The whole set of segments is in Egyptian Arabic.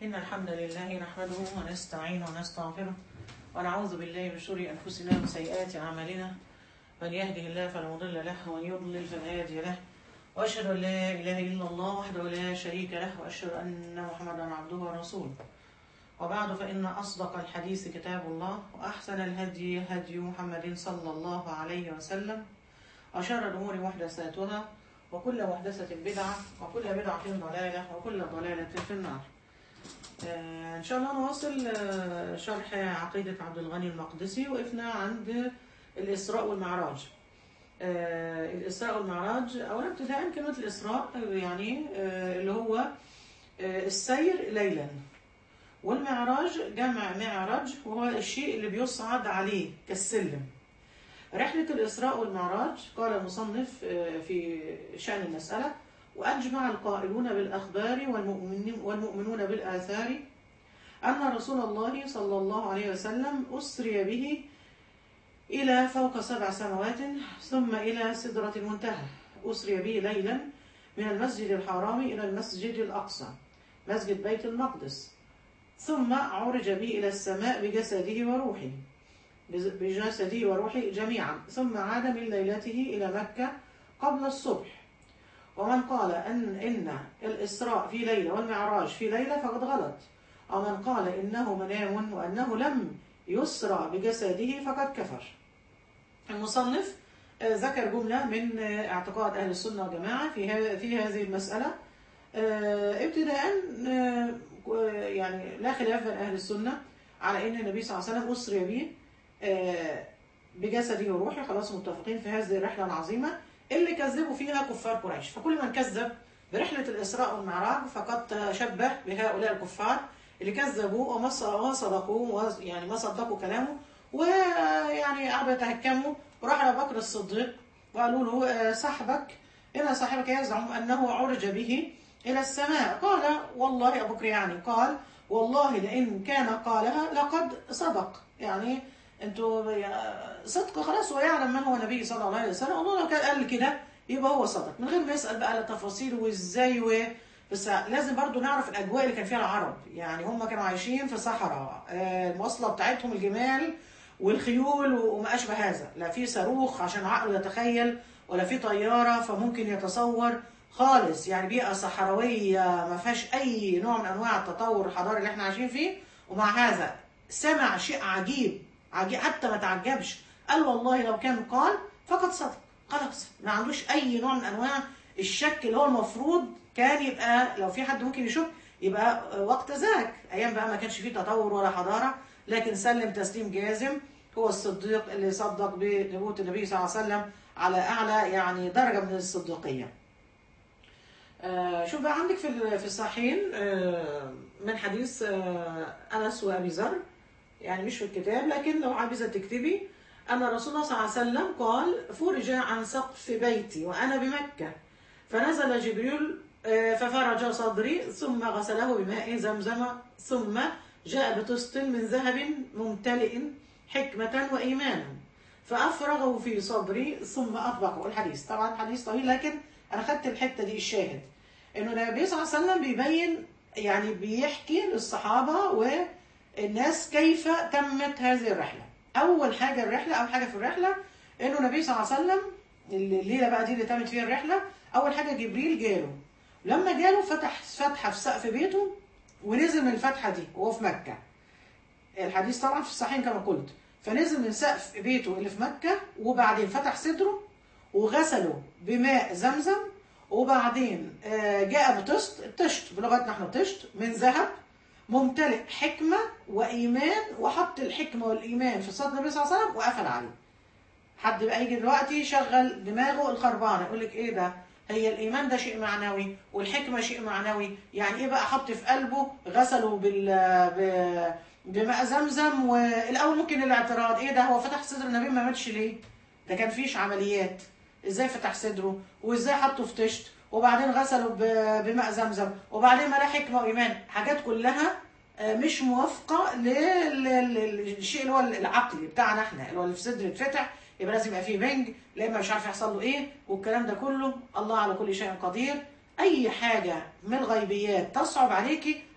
إن الحمد لله نحمده ونستعينه ونستغفره ونعوذ بالله من شرور أنفسنا وسيئات أعمالنا من يهده الله فلا مضل له ومن يضلل فلا هادي له وأشهد أن لا إله إلا الله وحده لا شريك له وأشهد أن محمدا عبده ورسوله وبعد فإن أصدق الحديث كتاب الله وأحسن الهدي هدي محمد صلى الله عليه وسلم وشر الأمور محدثاتها وكل محدثة بدعة وكل بدعة ضلالة وكل ضلالة في النار آه، إن شاء الله نواصل آه، شرح عقيدة عبد الغني المقدسي وقفنا عند الإسراء والمعراج آه، الإسراء والمعراج أولا ابتداء كلمة الإسراء يعني آه، اللي هو آه، السير ليلا والمعراج جمع معرج وهو الشيء اللي بيصعد عليه كالسلم رحلة الإسراء والمعراج قال المصنف آه، في شأن المسألة وأجمع القائلون بالأخبار والمؤمنين والمؤمنون بالآثار أن رسول الله صلى الله عليه وسلم أسري به إلى فوق سبع سماوات ثم إلى سدرة المنتهى أسري به ليلا من المسجد الحرام إلى المسجد الأقصى مسجد بيت المقدس ثم عرج به إلى السماء بجسده وروحه بجسده وروحه جميعا ثم عاد من ليلته إلى مكة قبل الصبح ومن قال أن إن الإسراء في ليلة والمعراج في ليلة فقد غلط أو من قال إنه منام وأنه لم يسرى بجسده فقد كفر المصنف آه، ذكر جملة من آه، اعتقاد أهل السنة والجماعة في ه- في هذه المسألة آه، ابتداء آه، يعني لا خلاف بين أهل السنة على أن النبي صلى الله عليه وسلم أسري به آه، بجسده وروحه خلاص متفقين في هذه الرحلة العظيمة اللي كذبوا فيها كفار قريش فكل من كذب برحلة الإسراء والمعراج فقد شبه بهؤلاء الكفار اللي كذبوا وما ص- وصدقوا وز- يعني ما صدقوا كلامه ويعني قعدوا يتهكموا وراح أبو بكر الصديق وقالوا له آه، صاحبك إن صاحبك يزعم أنه عرج به إلى السماء قال والله أبو بكر يعني قال والله لئن كان قالها لقد صدق يعني انتوا يا- صدق خلاص هو يعلم من هو النبي صلى الله عليه وسلم الله لو كان قال كده يبقى هو صدق من غير ما يسأل بقى على تفاصيل وازاي و بس لازم برضو نعرف الاجواء اللي كان فيها العرب يعني هم كانوا عايشين في صحراء آه، المواصله بتاعتهم الجمال والخيول وما اشبه هذا لا في صاروخ عشان عقله يتخيل ولا في طياره فممكن يتصور خالص يعني بيئه صحراويه ما فيهاش اي نوع من انواع التطور الحضاري اللي احنا عايشين فيه ومع هذا سمع شيء عجيب عجيب حتى ما تعجبش قال والله لو كان قال فقد صدق خلاص ما عندوش اي نوع من انواع الشك اللي هو المفروض كان يبقى لو في حد ممكن يشك يبقى وقت ذاك ايام بقى ما كانش فيه تطور ولا حضاره لكن سلم تسليم جازم هو الصديق اللي صدق بنبوة النبي صلى الله عليه وسلم على اعلى يعني درجه من الصديقيه. آه شوف بقى عندك في ال- في الصحيحين آه من حديث آه انس وابي ذر يعني مش في الكتاب لكن لو عايزه تكتبي ان رسول الله صلى الله عليه وسلم قال فرج عن سقف بيتي وانا بمكه فنزل جبريل آه، ففرج صدري ثم غسله بماء زمزم ثم جاء بطست من ذهب ممتلئ حكمة وإيمانا فأفرغه في صدري ثم أطبقه الحديث طبعا حديث طويل لكن أنا خدت الحتة دي الشاهد إنه النبي صلى الله عليه وسلم بيبين يعني بيحكي للصحابة والناس كيف تمت هذه الرحلة أول حاجة الرحلة أول حاجة في الرحلة إنه النبي صلى الله عليه وسلم الليلة بقى دي اللي تمت فيها الرحلة أول حاجة جبريل جاله لما جاله فتح فتحة في سقف بيته ونزل من الفتحة دي وهو في مكة الحديث طبعا في الصحيحين كما قلت فنزل من سقف بيته اللي في مكة وبعدين فتح صدره وغسله بماء زمزم وبعدين آه، جاء بطشت الطشت بلغتنا احنا طشت من ذهب ممتلئ حكمة وإيمان وحط الحكمة والإيمان في صدر النبي صلى الله عليه وسلم وقفل عليه حد بقى يجي دلوقتي يشغل دماغه الخربانه يقول لك ايه ده هي الايمان ده شيء معنوي والحكمه شيء معنوي يعني ايه بقى حط في قلبه غسله بال ب- بماء زمزم والاول ممكن الاعتراض ايه ده هو فتح صدر النبي ما ماتش ليه ده كان فيش عمليات ازاي فتح صدره وازاي حطه في طشت وبعدين غسله ب- بماء زمزم وبعدين ملاه حكمه وايمان حاجات كلها آه، مش موافقه لل- لل- للشيء اللي هو العقلي بتاعنا احنا اللي هو اللي في صدر اتفتح يبقى لازم يبقى فيه بنج لا اما مش عارف يحصل له ايه والكلام ده كله الله على كل شيء قدير اي حاجه من الغيبيات تصعب عليكي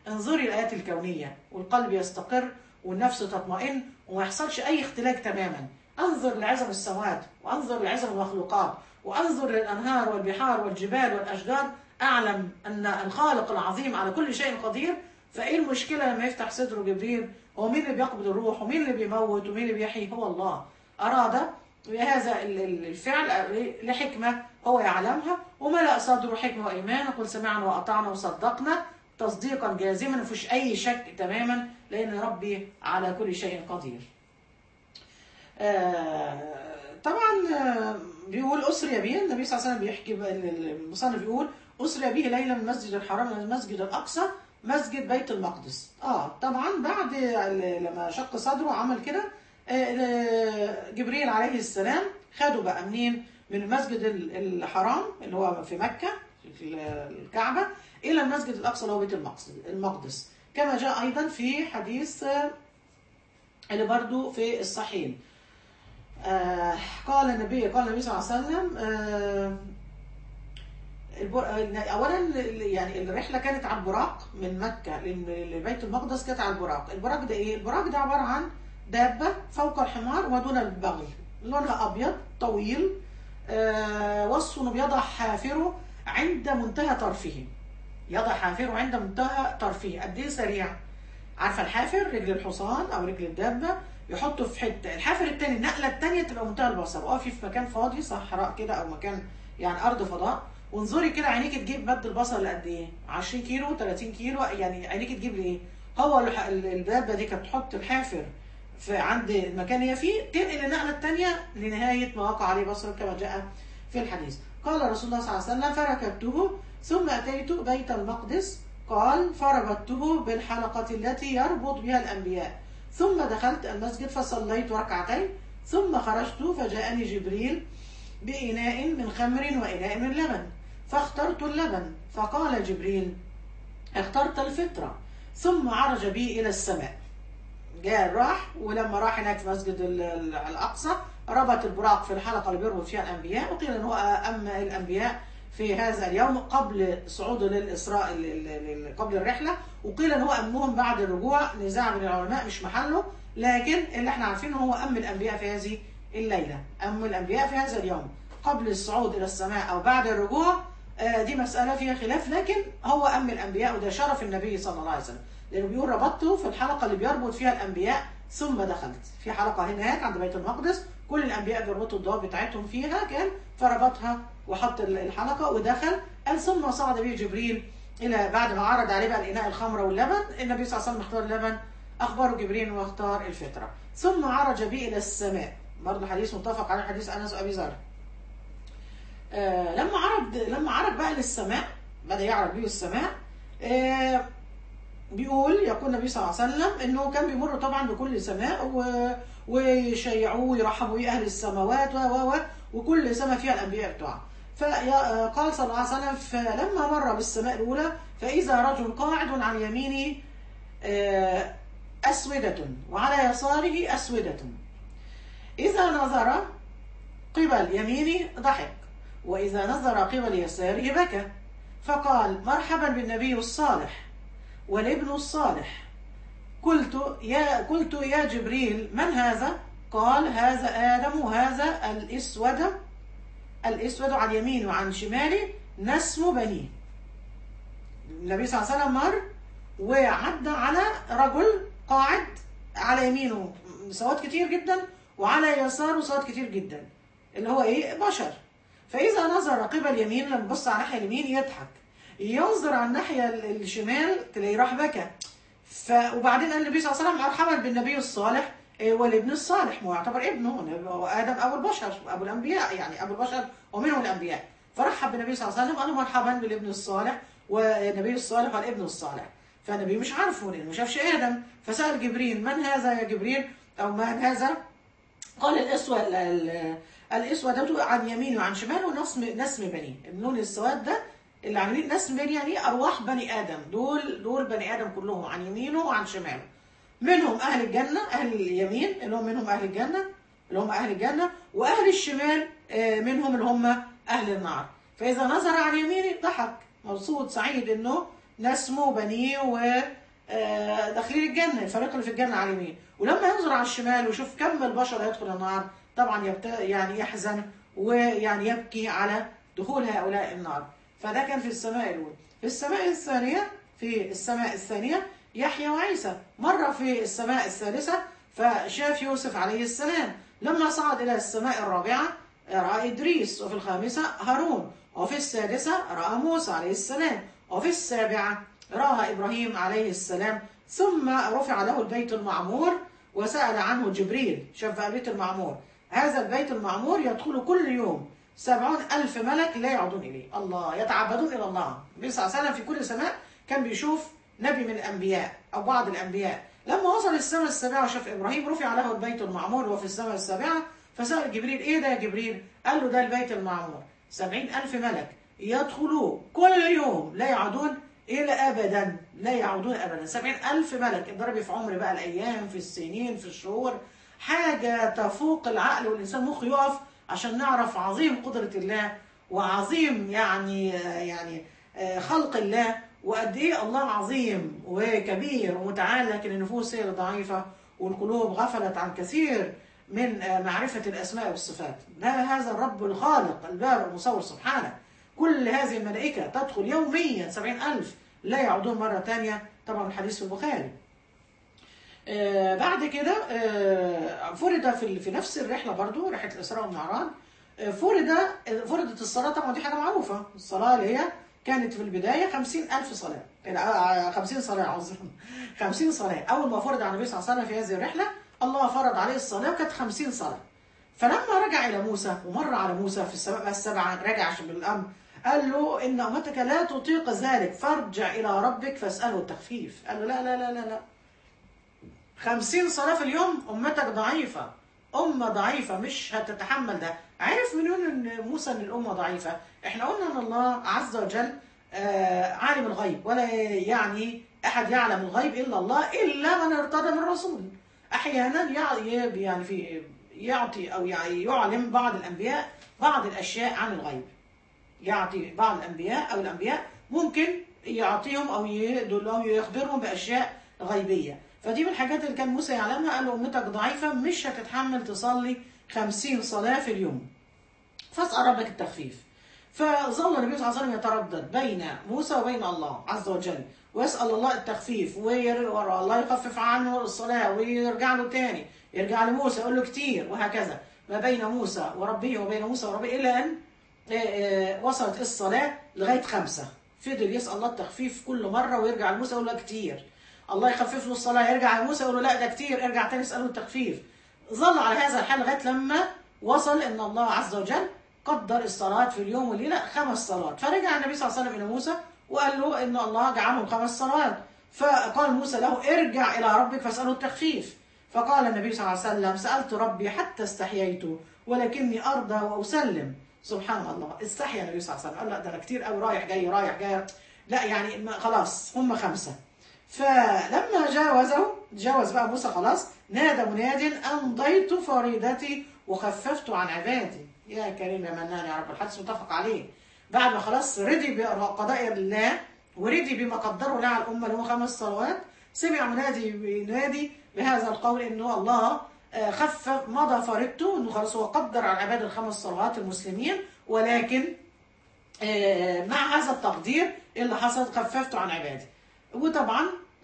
انظري الآيات الكونية والقلب يستقر والنفس تطمئن وما يحصلش أي اختلاج تماما انظر لعظم السماوات وانظر لعظم المخلوقات وانظر للأنهار والبحار والجبال والأشجار أعلم أن الخالق العظيم على كل شيء قدير فإيه المشكلة لما يفتح صدره جبريل هو مين اللي بيقبض الروح ومين اللي بيموت ومين اللي بيحيي هو الله أراد بهذا ال- ال- الفعل لحكمة هو يعلمها وملأ صدره حكمة وإيمان قل سمعنا وأطعنا وصدقنا تصديقا جازما ما فيش أي شك تماما لأن ربي على كل شيء قدير آه، طبعا آه، بيقول أسري به النبي صلى الله عليه وسلم بيحكي بقى- المصنف بيقول أسري به ليلا من المسجد الحرام إلى المسجد الأقصى مسجد بيت المقدس اه طبعا بعد ال- لما شق صدره عمل كده آه، جبريل عليه السلام خده بقى منين من المسجد ال- الحرام اللي هو في مكة في ال- الكعبة إلى المسجد الأقصى اللي هو بيت المقدس المقدس كما جاء أيضا في حديث آه، اللي برضو في الصحيح آه قال النبي قال النبي صلى الله عليه وسلم آه البر... اولا يعني الرحله كانت على البراق من مكه لل- لبيت المقدس كانت على البراق البراق ده ايه البراق ده عباره عن دابه فوق الحمار ودون البغل لونها ابيض طويل آه وصف انه بيضع حافره عند منتهى طرفه يضع حافره عند منتهى طرفه قد ايه سريع عارفه الحافر رجل الحصان او رجل الدابه يحطه في حته الحافر التاني النقله التانيه تبقى منتهى البصر اقفي في مكان فاضي صحراء كده او مكان يعني ارض فضاء وانظري كده عينيك تجيب مد البصر لقد ايه 20 كيلو 30 كيلو يعني عينيك تجيب لايه هو الح- ال- الدابه دي كانت تحط الحافر في عند المكان اللي هي فيه تنقل النقله الثانيه لنهايه ما وقع عليه بصر كما جاء في الحديث قال رسول الله صلى الله عليه وسلم فركبته ثم اتيت بيت المقدس قال فربطته بالحلقه التي يربط بها الانبياء ثم دخلت المسجد فصليت ركعتين ثم خرجت فجاءني جبريل بإناء من خمر وإناء من لبن فاخترت اللبن فقال جبريل اخترت الفطرة ثم عرج بي إلى السماء جاء راح ولما راح هناك في مسجد ال- ال- الأقصى ربط البراق في الحلقة اللي بيربط فيها الأنبياء وقيل أن هو أما الأنبياء في هذا اليوم قبل صعوده للإسراء ال- ال- ال- قبل الرحلة وقيل أن هو أمهم بعد الرجوع نزاع من العلماء مش محله لكن اللي احنا عارفينه هو أم الأنبياء في هذه الليلة أم الأنبياء في هذا اليوم قبل الصعود إلى السماء أو بعد الرجوع آه، دي مسألة فيها خلاف لكن هو أم الأنبياء وده شرف النبي صلى الله عليه وسلم لأنه بيقول ربطته في الحلقة اللي بيربط فيها الأنبياء ثم دخلت في حلقة هناك عند بيت المقدس كل الأنبياء بيربطوا الضوء بتاعتهم فيها كان فربطها وحط الحلقة ودخل قال ثم صعد به جبريل إلى بعد ما عرض عليه بقى الإناء الخمر واللبن النبي صلى الله عليه وسلم اختار اللبن أخبره جبريل واختار الفطرة ثم عرج به إلى السماء برضه حديث متفق على حديث أنس وأبي ذر آه لما عرض لما عرض بقى للسماء بدأ يعرض به السماء آه بيقول يقول النبي صلى الله عليه وسلم انه كان بيمر طبعا بكل سماء و... ويشيعوه ويرحبوا بيه اهل السماوات و و و وكل سماء فيها الانبياء بتوعها فقال صلى الله عليه وسلم فلما مر بالسماء الاولى فاذا رجل قاعد عن يمينه آه، اسوده وعلى يساره اسوده اذا نظر قبل يمينه ضحك واذا نظر قبل يساره بكى فقال مرحبا بالنبي الصالح والابن الصالح قلت يا قلت يا جبريل من هذا؟ قال هذا آدم وهذا الإسود الإسود عن يمينه وعن شماله نسم بنيه. النبي صلى الله عليه وسلم مر وعدى على رجل قاعد على يمينه سواد كتير جدا وعلى يساره سواد كتير جدا اللي هو ايه بشر فاذا نظر قبل يمين لما بص على الناحيه اليمين يضحك ينظر على الناحيه ال- الشمال تلاقيه راح بكى ف... وبعدين قال النبي صلى الله عليه وسلم مرحبا بالنبي الصالح إيه، والابن الصالح ما هو يعتبر ابنه هو ادم ابو البشر ابو الانبياء يعني ابو البشر ومنهم الانبياء فرحب بالنبي صلى الله عليه وسلم قال له مرحبا بالابن الصالح والنبي الصالح والابن الصالح فالنبي مش عارفه لانه ما شافش ادم فسال جبريل من هذا يا جبريل او من هذا قال الاسود ال- الاسود عن يمينه وعن شماله نسم نسم بنيه اللون السواد ده اللي عاملين نسم بني يعني ارواح بني ادم دول دول بني ادم كلهم عن يمينه وعن شماله منهم اهل الجنه اهل اليمين اللي هم منهم اهل الجنه اللي هم اهل الجنه واهل الشمال آه، منهم اللي هم اهل النار فاذا نظر عن يمينه ضحك مبسوط سعيد انه نسمه وبنيه و آه، داخلين الجنه الفريق اللي في الجنه على اليمين ولما ينظر على الشمال ويشوف كم البشر هيدخل النار طبعا يبت... يعني يحزن ويعني يبكي على دخول هؤلاء النار فده كان في السماء الاولى في السماء الثانيه في السماء الثانيه يحيى وعيسى مره في السماء الثالثه فشاف يوسف عليه السلام لما صعد الى السماء الرابعه راى ادريس وفي الخامسه هارون وفي السادسه راى موسى عليه السلام وفي السابعه راى ابراهيم عليه السلام ثم رفع له البيت المعمور وسال عنه جبريل شاف بقى البيت المعمور هذا البيت المعمور يدخل كل يوم سبعون ألف ملك لا يعودون إليه الله يتعبدون إلى الله النبي صلى الله عليه وسلم في كل سماء كان بيشوف نبي من الأنبياء أو بعض الأنبياء لما وصل السماء السابعة وشاف إبراهيم رفع له البيت المعمور وفي السماء السابعة فسأل جبريل إيه ده يا جبريل قال له ده البيت المعمور سبعين ألف ملك يدخلوه كل يوم لا يعودون إلى أبدا لا يعودون أبدا سبعين ألف ملك اضربي في عمر بقى الأيام في السنين في الشهور حاجة تفوق العقل والإنسان مخه يقف عشان نعرف عظيم قدرة الله وعظيم يعني يعني خلق الله وقد ايه الله عظيم وكبير ومتعال لكن النفوس هي ضعيفة والقلوب غفلت عن كثير من معرفة الأسماء والصفات ده هذا الرب الخالق البارئ المصور سبحانه كل هذه الملائكة تدخل يوميا سبعين ألف لا يعودون مرة تانية طبعا الحديث في البخاري آه بعد كده آه فرد في في نفس الرحله برضو رحله الاسراء والمعراج آه فرد فردت الصلاه طبعا دي حاجه معروفه الصلاه اللي هي كانت في البدايه خمسين ألف صلاه خمسين صلاه عذرا خمسين صلاه اول ما فرض على النبي صلى الله عليه وسلم في هذه الرحله الله فرض عليه الصلاه وكانت خمسين صلاه فلما رجع الى موسى ومر على موسى في السماء السبعه رجع بالامر قال له ان امتك لا تطيق ذلك فارجع الى ربك فاساله التخفيف قال له لا لا لا لا, لا. خمسين صلاة في اليوم أمتك ضعيفة أمة ضعيفة مش هتتحمل ده عرف منين إن موسى إن الأمة ضعيفة إحنا قلنا إن الله عز وجل آه عالم الغيب ولا يعني أحد يعلم الغيب إلا الله إلا من ارتضى من رسول أحيانا يعني في يعطي أو يعلم بعض الأنبياء بعض الأشياء عن الغيب يعطي بعض الأنبياء أو الأنبياء ممكن يعطيهم أو يدلهم يخبرهم بأشياء غيبية فدي من الحاجات اللي كان موسى يعلمها قال له امتك ضعيفه مش هتتحمل تصلي خمسين صلاه في اليوم فاسال ربك التخفيف فظل النبي صلى الله عليه وسلم يتردد بين موسى وبين الله عز وجل ويسال الله التخفيف والله يخفف عنه الصلاه ويرجع له تاني يرجع لموسى يقول له كتير وهكذا ما بين موسى وربه وبين موسى وربه الى ان وصلت الصلاه لغايه خمسه فضل يسال الله التخفيف كل مره ويرجع لموسى يقول له كتير الله يخفف له الصلاه يرجع لموسى يقول له لا ده كتير ارجع تاني اساله التخفيف ظل على هذا الحال لغايه لما وصل ان الله عز وجل قدر الصلاه في اليوم والليله خمس صلوات فرجع النبي صلى الله عليه وسلم الى موسى وقال له ان الله جعلهم خمس صلوات فقال موسى له ارجع الى ربك فاساله التخفيف فقال النبي صلى الله عليه وسلم سالت ربي حتى استحييت ولكني ارضى واسلم سبحان الله استحيا النبي صلى الله عليه وسلم قال لا ده انا كتير قوي رايح جاي رايح جاي لا يعني خلاص هم خمسه فلما جاوزه جاوز بقى موسى خلاص نادى مناد أمضيت فريضتي وخففت عن عبادي يا كريم يا منان يا رب الحديث متفق عليه بعد ما خلاص رضي بقضاء الله ورضي بما قدره له على الأمة اللي هو خمس صلوات سمع منادي بينادي بهذا القول إنه الله خفف مضى فريضته إنه خلاص هو قدر على العباد الخمس صلوات المسلمين ولكن مع هذا التقدير اللي حصل خففته عن عبادي وطبعا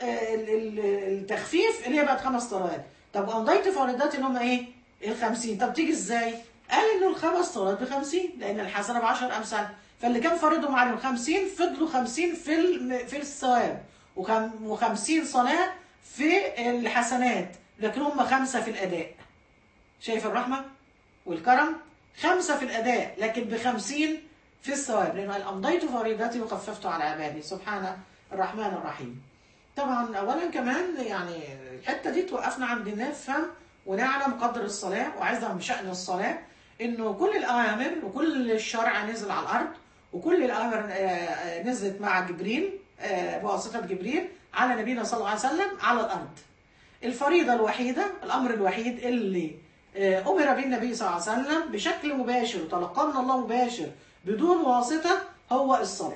التخفيف اللي هي بقت خمس صلوات طب امضيت فريضات اللي هم ايه؟ ال 50 طب تيجي ازاي؟ قال انه الخمس صلوات ب 50 لان الحسنه ب 10 امثال فاللي كان فريضهم عليهم 50 فضلوا 50 في في الثواب و50 صلاه في الحسنات لكن هم خمسه في الاداء شايف الرحمه والكرم خمسه في الاداء لكن ب 50 في الثواب لان امضيت فريضتي وخففت على عبادي سبحانه الرحمن الرحيم طبعا اولا كمان يعني الحته دي توقفنا عند نفهم ونعلم قدر الصلاه وعظم شان الصلاه انه كل الاوامر وكل الشرع نزل على الارض وكل الاوامر نزلت مع جبريل بواسطه جبريل على نبينا صلى الله عليه وسلم على الارض الفريضه الوحيده الامر الوحيد اللي امر به النبي صلى الله عليه وسلم بشكل مباشر وتلقاه من الله مباشر بدون واسطه هو الصلاه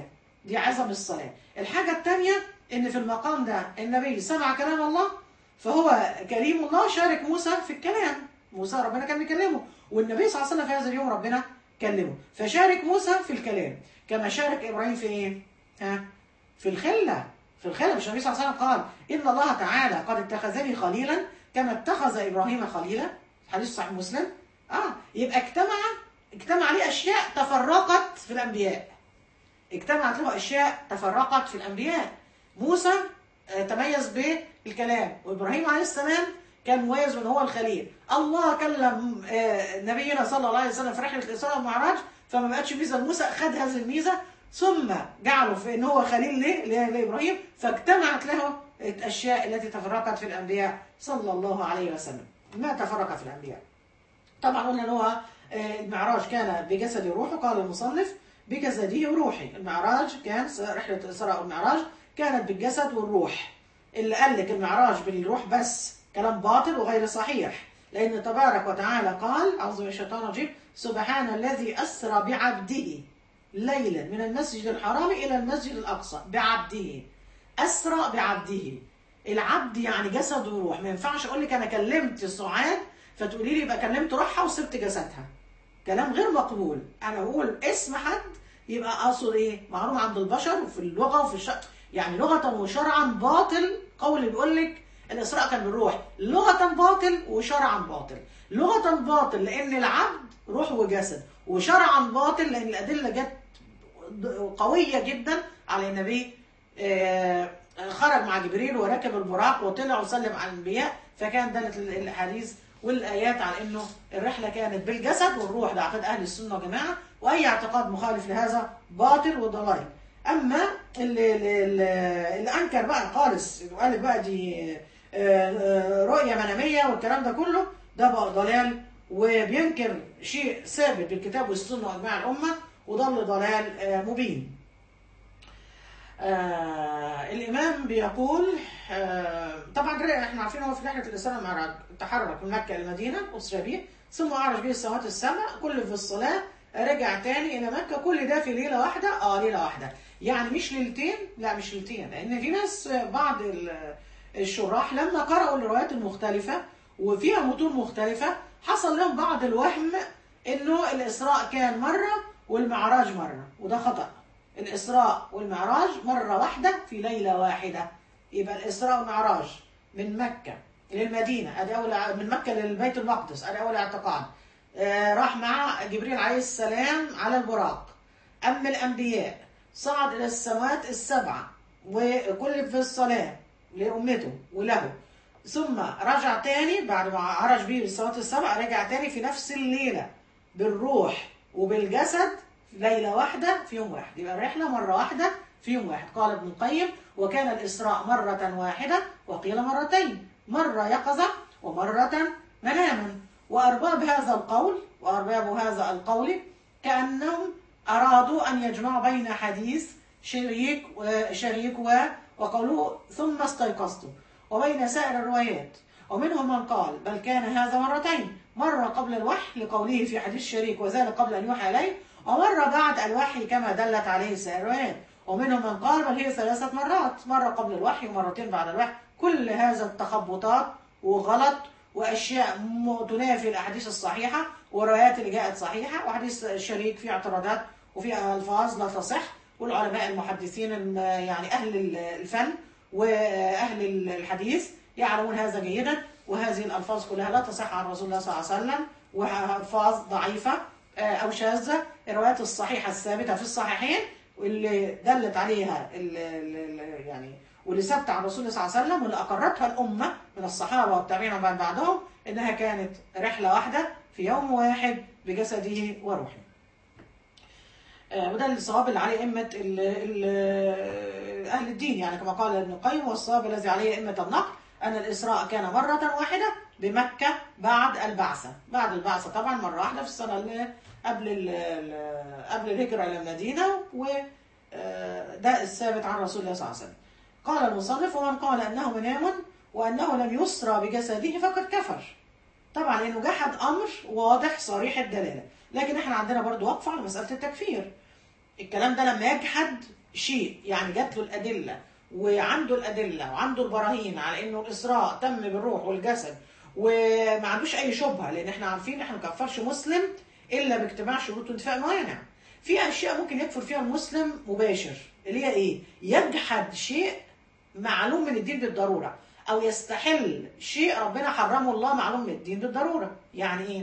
دي عظم الصلاة الحاجة الثانية ان في المقام ده النبي سمع كلام الله فهو كريم الله شارك موسى في الكلام موسى ربنا كان بيكلمه والنبي صلى الله عليه وسلم في هذا اليوم ربنا كلمه فشارك موسى في الكلام كما شارك ابراهيم في ايه ها في الخله في الخله مش النبي صلى الله عليه وسلم قال ان الله تعالى قد اتخذني خليلا كما اتخذ ابراهيم خليلا حديث صحيح مسلم اه يبقى اجتمع اجتمع عليه اشياء تفرقت في الانبياء اجتمعت له اشياء تفرقت في الانبياء موسى آه، تميز بالكلام وابراهيم عليه السلام كان مميز ان هو الخليل الله كلم آه، نبينا صلى الله عليه وسلم في رحله الاسراء والمعراج فما بقتش ميزه لموسى خد هذه الميزه ثم جعله في ان هو خليل ليه ل- لابراهيم فاجتمعت له الاشياء التي تفرقت في الانبياء صلى الله عليه وسلم ما تفرق في الانبياء طبعا قلنا ان هو آه، المعراج كان بجسد روحه قال المصنف بجسده وروحه المعراج كان س- رحلة الإسراء والمعراج كانت بالجسد والروح اللي قال لك المعراج بالروح بس كلام باطل وغير صحيح لأن تبارك وتعالى قال أعوذ بالله من الشيطان الرجيم سبحان الذي أسرى بعبده ليلا من المسجد الحرام إلى المسجد الأقصى بعبده أسرى بعبده العبد يعني جسد وروح ما ينفعش أقول لك أنا كلمت سعاد فتقولي لي يبقى كلمت روحها وسبت جسدها كلام غير مقبول انا بقول اسم حد يبقى اقصد ايه معروف عند البشر وفي اللغه وفي الشرع يعني لغه وشرعا باطل قول بيقول لك الاسراء كان بالروح لغه باطل وشرعا باطل لغه باطل لان العبد روح وجسد وشرعا باطل لان الادله جت قويه جدا على النبي آه، خرج مع جبريل وركب البراق وطلع وسلم على الانبياء فكان دلت الاحاديث والايات على انه الرحله كانت بالجسد والروح ده عقيده اهل السنه والجماعه واي اعتقاد مخالف لهذا باطل وضلال اما اللي, اللي, اللي انكر بقى خالص وقال لك بقى دي آه، آه، رؤيه مناميه والكلام ده كله ده بقى ضلال وبينكر شيء ثابت بالكتاب والسنه واجماع الامه وضل ضلال آه، مبين آه الإمام بيقول آه طبعا ده احنا عارفين هو في رحلة الإسراء والمعراج تحرك من مكة إلى المدينة أسرى به ثم أعرج به السماوات السبع كل في الصلاة رجع تاني إلى مكة كل ده في ليلة واحدة اه ليلة واحدة يعني مش ليلتين لا مش ليلتين لأن في ناس بعض ال- الشراح لما قرأوا الروايات المختلفة وفيها متون مختلفة حصل لهم بعض الوهم إنه الإسراء كان مرة والمعراج مرة وده خطأ الإسراء والمعراج مرة واحدة في ليلة واحدة يبقى الإسراء والمعراج من مكة للمدينة أدي أول من مكة للبيت المقدس أدي أول اعتقاد آه، راح مع جبريل عليه السلام على البراق أما الأنبياء صعد إلى السماوات السبعة وكل في الصلاة لأمته وله ثم رجع تاني بعد ما عرج به السماوات السبع رجع تاني في نفس الليلة بالروح وبالجسد ليلة واحدة في يوم واحد يبقى الرحلة مرة واحدة في يوم واحد قال ابن القيم وكان الإسراء مرة واحدة وقيل مرتين مرة يقظة ومرة مناما وأرباب هذا القول وأرباب هذا القول كأنهم أرادوا أن يجمعوا بين حديث شريك وشريك و وقوله ثم استيقظتم وبين سائر الروايات ومنهم من قال بل كان هذا مرتين مرة قبل الوحي لقوله في حديث شريك وذلك قبل أن يوحى إليه ومرة بعد الوحي كما دلت عليه سائر الروايات ومنهم من قال بل هي ثلاثة مرات مرة قبل الوحي ومرتين بعد الوحي كل هذا التخبطات وغلط وأشياء م- تنافي الأحاديث الصحيحة والروايات اللي جاءت صحيحة وحديث الشريك فيه اعتراضات وفيه ألفاظ لا تصح والعلماء المحدثين الم- يعني أهل الفن وأهل الحديث يعلمون هذا جيدا وهذه الألفاظ كلها لا تصح عن رسول الله صلى الله عليه وسلم وألفاظ ضعيفة آه، أو شاذة الروايات الصحيحة الثابتة في الصحيحين واللي دلت عليها ال ال ال يعني واللي ثبت عن رسول الله صلى الله عليه وسلم واللي أقرتها الأمة من الصحابة والتابعين ومن بعدهم إنها كانت رحلة واحدة في يوم واحد بجسده وروحه. آه، وده الصواب اللي عليه أئمة ال- ال- أهل الدين يعني كما قال ابن القيم والصواب الذي عليه أئمة النقل أن الإسراء كان مرة واحدة بمكة بعد البعثة بعد البعثة طبعا مرة واحدة في السنة اللي قبل ال- ال- قبل الهجرة إلى المدينة وده الثابت عن رسول الله صلى الله عليه وسلم قال المصنف ومن قال أنه منام وأنه لم يسرى بجسده فقد كفر طبعا لأنه جحد أمر واضح صريح الدلالة لكن احنا عندنا برضو وقفة على مسألة التكفير الكلام ده لما يجحد شيء يعني جات له الادله وعنده الادله وعنده البراهين على انه الاسراء تم بالروح والجسد وما عندوش اي شبهه لان احنا عارفين احنا ما نكفرش مسلم الا باجتماع شروط وانتفاق موانع في اشياء ممكن يكفر فيها المسلم مباشر اللي هي ايه يجحد شيء معلوم من الدين بالضروره او يستحل شيء ربنا حرمه الله معلوم من الدين بالضروره يعني ايه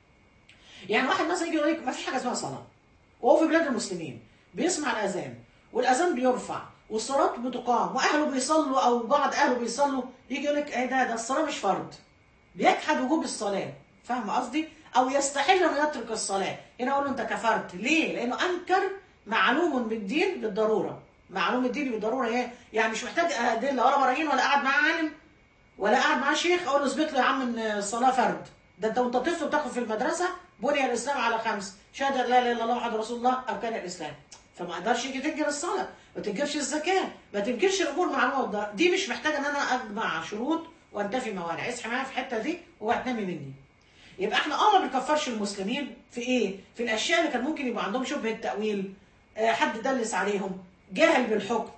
يعني واحد مثلا يجي يقول لك ما فيش حاجه اسمها صلاه وهو في بلاد المسلمين بيسمع الاذان والاذان بيرفع والصلاه بتقام واهله بيصلوا او بعض اهله بيصلوا يجي يقول لك ايه ده ده الصلاه مش فرض بيجحد وجوب الصلاه فاهم قصدي او يستحل انه يترك الصلاه هنا اقول له انت كفرت ليه لانه انكر معلوم بالدين بالضروره معلوم الدين بالضروره ايه يعني مش محتاج ادله ولا براهين ولا قاعد مع عالم ولا قاعد مع شيخ اقول له اثبت له يا عم ان الصلاه فرض ده انت وانت طفل بتاخد في المدرسه بني الاسلام على خمس شهاده لا اله الا الله محمد رسول الله اركان الاسلام فما اقدرش يجي تنكر الصلاه ما تنكرش الزكاه ما تنكرش الامور معلومه ده دي مش محتاجه ان انا اجمع شروط وانتفي موانع اصحى معايا في الحته دي وهتنامي مني يبقى احنا اه ما بنكفرش المسلمين في ايه في الاشياء اللي كان ممكن يبقى عندهم شبهه تاويل آه حد دلس عليهم جاهل بالحكم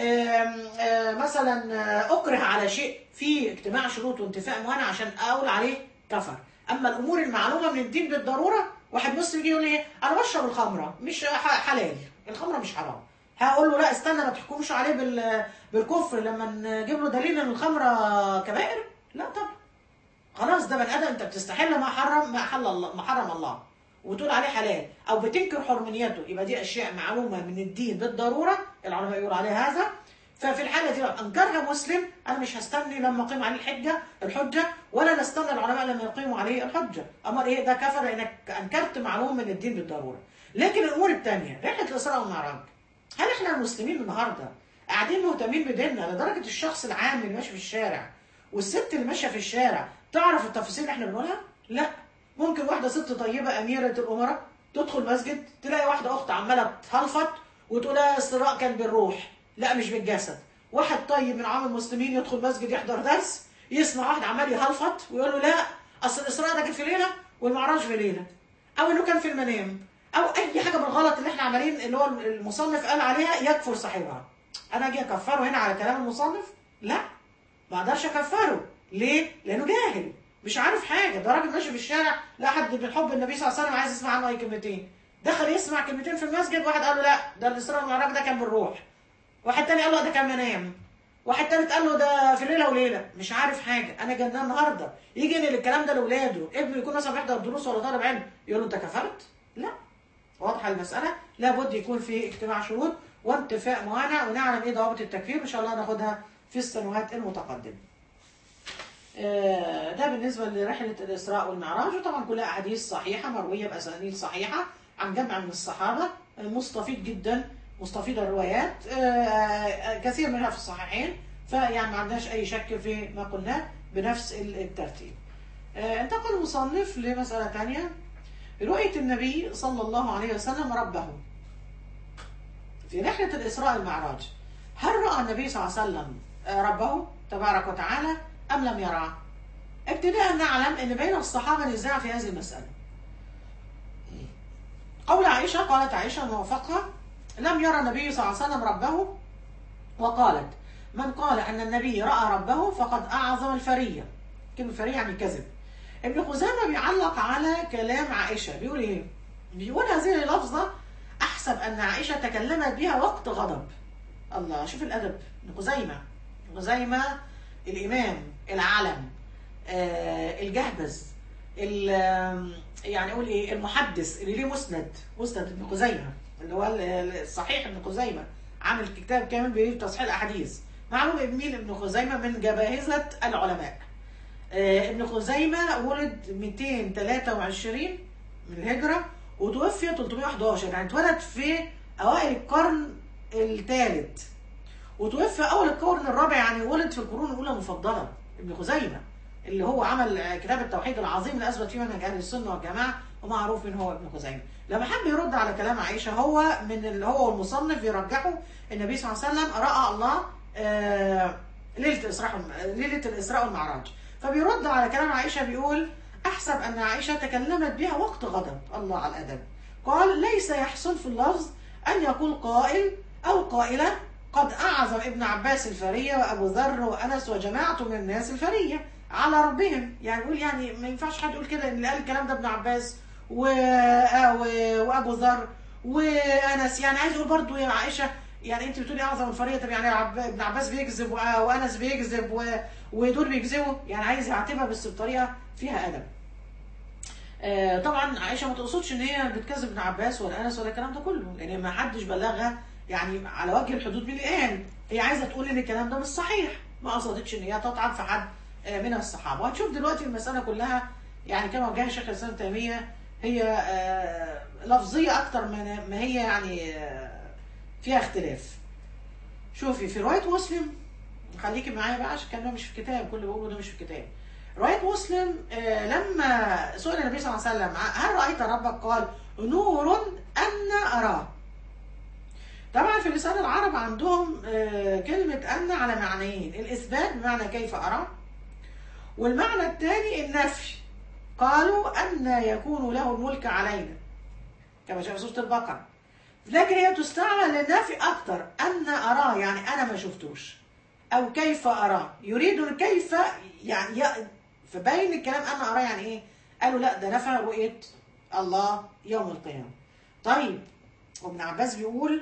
آم آم مثلا آه، اكره على شيء في اجتماع شروط وانتفاء موانع عشان اقول عليه كفر اما الامور المعلومه من الدين بالضروره واحد مسلم يجي يقول لي انا بشرب الخمره مش ح- حلال الخمره مش حرام هقول له لا استنى ما تحكموش عليه بال بالكفر لما نجيب له دليل ان الخمره كبائر لا طبعا خلاص ده بني ادم انت بتستحل ما حرم ما حل الله ما حرم الله وتقول عليه حلال او بتنكر حرمانيته يبقى دي اشياء معلومه من الدين بالضروره العلماء يقولوا عليها هذا ففي الحاله دي لو انكرها مسلم انا مش هستني لما اقيم عليه الحجه الحجه ولا نستنى العلماء لما يقيموا عليه الحجه امال ايه ده كفر لانك انكرت معلوم من الدين بالضروره لكن الامور الثانيه رحله الاسراء والمعراج هل احنا المسلمين النهارده قاعدين مهتمين بديننا لدرجه الشخص العام اللي ماشي في الشارع والست اللي ماشيه في الشارع تعرف التفاصيل اللي احنا بنقولها؟ لا ممكن واحده ست طيبه اميره الامراء تدخل مسجد تلاقي واحده اخت عماله تهلفط وتقول لها الصراع كان بالروح لا مش بالجسد واحد طيب من عام المسلمين يدخل مسجد يحضر درس يسمع واحد عمال يهلفط ويقول له لا اصل الاسراء ده كان في ليله والمعراج في ليله او انه كان في المنام او اي حاجه من الغلط اللي احنا عمالين اللي هو المصنف قال عليها يكفر صاحبها انا اجي اكفره هنا على كلام المصنف لا ما اقدرش اكفره ليه لانه جاهل مش عارف حاجه ده راجل ماشي في الشارع لا حد من حب النبي صلى الله عليه وسلم عايز يسمع عنه اي كلمتين دخل يسمع كلمتين في المسجد واحد قال له لا ده الاسراء والمعراج ده كان بالروح واحد تاني قال له ده كان منام واحد تالت قال له ده في ليله وليله مش عارف حاجه انا جنان النهارده يجي ينقل الكلام ده لاولاده ابنه يكون مثلا بيحضر دروس ولا طالب علم يقول له انت كفرت لا واضحه المساله لابد يكون في اجتماع شروط واتفاق موانع ونعلم ايه ضوابط التكفير ان شاء الله ناخدها في السنوات المتقدمه آه، ده بالنسبه لرحله الاسراء والمعراج وطبعا كلها احاديث صحيحه مرويه باسانيد صحيحه عن جمع من الصحابه آه، مستفيض جدا مستفيض الروايات آه، آه، كثير منها في الصحيحين فيعني ما عندناش اي شك في ما قلناه بنفس الترتيب آه، انتقل المصنف لمساله ثانيه رؤيه النبي صلى الله عليه وسلم ربه في رحله الاسراء والمعراج هل راى النبي صلى الله عليه وسلم آه، ربه تبارك وتعالى ام لم يراه ابتداء نعلم ان بين الصحابه نزاع في هذه المساله قول عائشه قالت عائشه موافقها لم يرى النبي صلى الله عليه وسلم ربه وقالت من قال ان النبي راى ربه فقد اعظم الفريه كلمه فريه يعني كذب ابن خزامه بيعلق على كلام عائشه بيقول ايه بيقول هذه اللفظه احسب ان عائشه تكلمت بها وقت غضب الله شوف الادب ابن خزيمه ابن خزيمه الامام العلم آه الجهبذ ال- آم، يعني اقول ايه المحدث اللي ليه مسند مسند ابن خزيمه اللي هو ال- الصحيح ابن خزيمه عامل كتاب كامل بتصحيح الاحاديث معلوم ابن مين ابن خزيمه من جباهزه العلماء آه ابن خزيمه ولد 223 من الهجره وتوفي 311 يعني اتولد في اوائل القرن الثالث وتوفى اول القرن الرابع يعني ولد في القرون الاولى المفضله ابن خزيمه اللي هو عمل كتاب التوحيد العظيم اللي اثبت فيه منهج اهل السنه والجماعه ومعروف من هو ابن خزيمه لما حب يرد على كلام عائشه هو من اللي هو المصنف يرجحه النبي صلى الله عليه وسلم راى الله آه، ليله الاسراء والم- ليله الاسراء والمعراج فبيرد على كلام عائشه بيقول احسب ان عائشه تكلمت بها وقت غضب الله على الادب قال ليس يحسن في اللفظ ان يقول قائل أو قائلا قد أعظم ابن عباس الفرية وأبو ذر وأنس وجماعة من الناس الفرية على ربهم يعني يقول يعني ما ينفعش حد يقول كده ان اللي قال الكلام ده ابن عباس و... آه و... وابو ذر وانس يعني عايز يقول برضو يا عائشه يعني انت بتقولي اعظم الفريق طب يعني عب... ابن عباس بيكذب و... وانس بيكذب و... ودول بيكذبوا يعني عايز يعاتبها بس بطريقه فيها ادب آه طبعا عائشه ما تقصدش ان هي بتكذب ابن عباس ولا انس ولا الكلام ده كله لان ما حدش بلغها يعني على وجه الحدود من الان هي عايزه تقول ان الكلام ده مش صحيح ما قصدتش ان هي تطعن في حد آه من الصحابه وهتشوف دلوقتي المساله كلها يعني كما وجهها شيخ الاسلام تيميه هي آه لفظيه اكتر من ما هي يعني آه فيها اختلاف شوفي في روايه مسلم خليكي معايا بقى عشان كان مش في الكتاب كل اللي بقوله ده مش في الكتاب روايه مسلم لما سئل النبي صلى الله عليه وسلم هل رايت ربك قال نور ان اراه طبعا في لسان العرب عندهم كلمة أن على معنيين الإثبات بمعنى كيف أرى والمعنى الثاني النفي قالوا أن يكون له الملك علينا كما جاء في سورة البقرة لكن هي تستعمل للنفي أكتر أن أراه يعني أنا ما شفتوش أو كيف أراه يريد الكيف يعني فبين الكلام أنا أراه يعني إيه قالوا لا ده نفى رؤية الله يوم القيامة طيب وابن عباس بيقول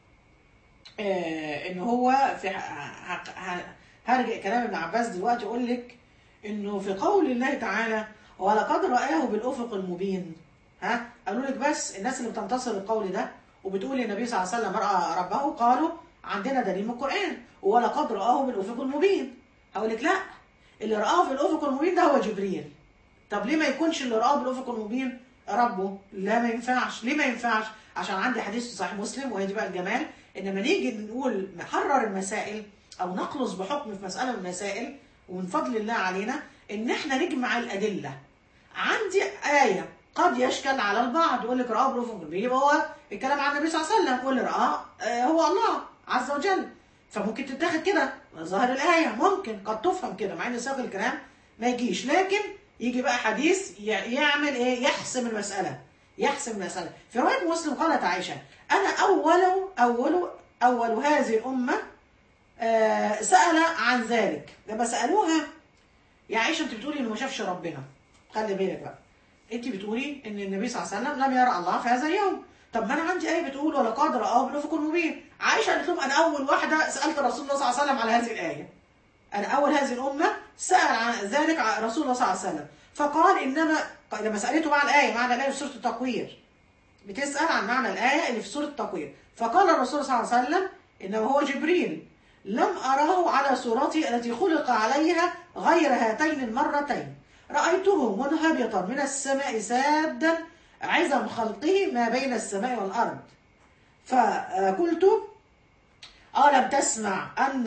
آه ان هو في هرجع كلام ابن عباس دلوقتي اقول لك انه في قول الله تعالى ولقد رآه بالافق المبين ها قالوا لك بس الناس اللي بتنتصر القول ده وبتقول النبي صلى الله عليه وسلم راى ربه قالوا عندنا دليل من القران ولقد رآه بالافق المبين هقول لك لا اللي رآه في الافق المبين ده هو جبريل طب ليه ما يكونش اللي رآه بالافق المبين ربه لا ما ينفعش ليه ما ينفعش عشان عندي حديث في صحيح مسلم وهي دي بقى الجمال انما نيجي نقول نحرر المسائل او نخلص بحكم في مساله من المسائل ومن فضل الله علينا ان احنا نجمع الادله عندي ايه قد يشكل على البعض يقول لك راه بالافق يبقى هو الكلام عن النبي صلى الله عليه وسلم يقول راه هو الله عز وجل فممكن تتاخد كده ظاهر الايه ممكن قد تفهم كده مع ان سياق الكلام ما يجيش لكن يجي بقى حديث يعمل ايه يحسم المساله يحسم المسألة في رواية مسلم قالت عائشة أنا أول أول أول هذه الأمة آه سأل عن ذلك لما سألوها يا عائشة أنت بتقولي إنه ما شافش ربنا خلي بالك بقى أنت بتقولي إن النبي صلى الله عليه وسلم لم يرى الله في هذا اليوم طب ما أنا عندي آية بتقول ولقد رآه بالأفق المبين عائشة قالت لهم أنا أول واحدة سألت رسول الله صلى الله عليه وسلم على هذه الآية أنا أول هذه الأمة سأل عن ذلك رسول الله صلى الله عليه وسلم فقال إنما لما سألته معنى الآية معنى الآية في سورة التكوير بتسأل عن معنى الآية اللي في سورة التكوير فقال الرسول صلى الله عليه وسلم إنما هو جبريل لم أراه على صورته التي خلق عليها غير هاتين المرتين رأيته منهبطا من السماء سادا عظم خلقه ما بين السماء والأرض فقلت ألم تسمع أن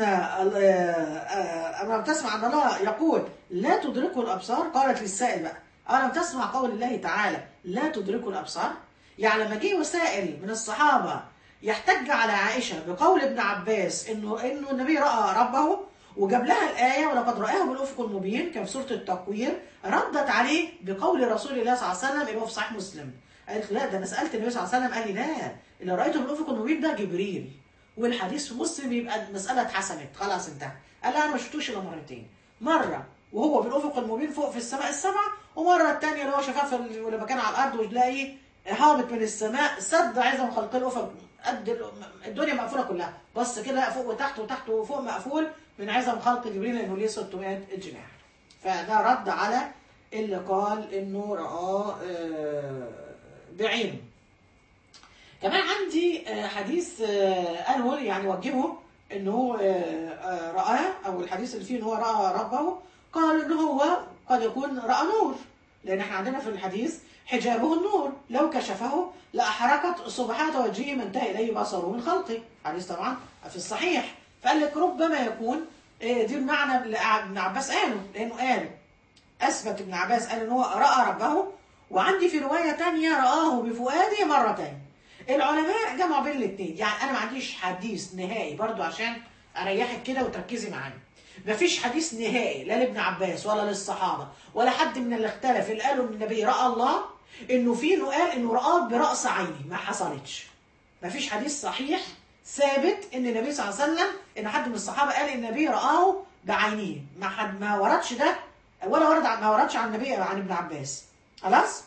ألم تسمع أن الله يقول لا تدركه الأبصار قالت للسائل بقى ألم تسمع قول الله تعالى لا تدركه الأبصار يعني لما جه وسائل من الصحابة يحتج على عائشة بقول ابن عباس إنه إنه النبي رأى ربه وجاب لها الآية ولقد رآه بالأفق المبين كان في سورة التكوير ردت عليه بقول رسول الله صلى الله عليه وسلم اللي هو في صحيح مسلم قالت لا ده أنا سألت النبي صلى الله عليه وسلم قال لي لا اللي رأيته بالأفق المبين ده جبريل والحديث في مسلم يبقى المسألة اتحسمت خلاص انتهى قال لا أنا ما شفتوش إلا مرتين مرة وهو بالأفق المبين فوق في السماء السبعة ومرة الثانية اللي هو شافها لما كان على الأرض وتلاقي هابط من السماء سد عظم خلق الأفق قد الدنيا مقفولة كلها بص كده فوق وتحت وتحت وفوق مقفول من عظم خلق جبريل لأنه ليه 600 جناح فده رد على اللي قال إنه رآه بعينه كمان عندي حديث قالوا يعني وجهه انه رآه او الحديث اللي فيه ان هو رأى ربه قال ان هو قد يكون رأى نور لان احنا عندنا في الحديث حجابه النور لو كشفه لأحرقت صبحات وجهه ما انتهى إليه بصره من خلقه حديث طبعا في الصحيح فقال لك ربما يكون دي المعنى اللي ابن عباس قاله لأنه قال أثبت ابن عباس قال إن هو رأى ربه وعندي في رواية تانية رآه بفؤاده مرتين العلماء جمعوا بين الاثنين يعني أنا ما عنديش حديث نهائي برضو عشان أريحك كده وتركزي معايا مفيش حديث نهائي لا لابن عباس ولا للصحابة ولا حد من اللي اختلف اللي قالوا ان النبي رأى الله انه في انه قال انه رآه برأس عيني ما حصلتش مفيش حديث صحيح ثابت ان النبي صلى الله عليه وسلم ان حد من الصحابه قال ان النبي رآه بعينيه ما حد ما وردش ده ولا ورد عن- ما وردش عن النبي عن ابن عباس خلاص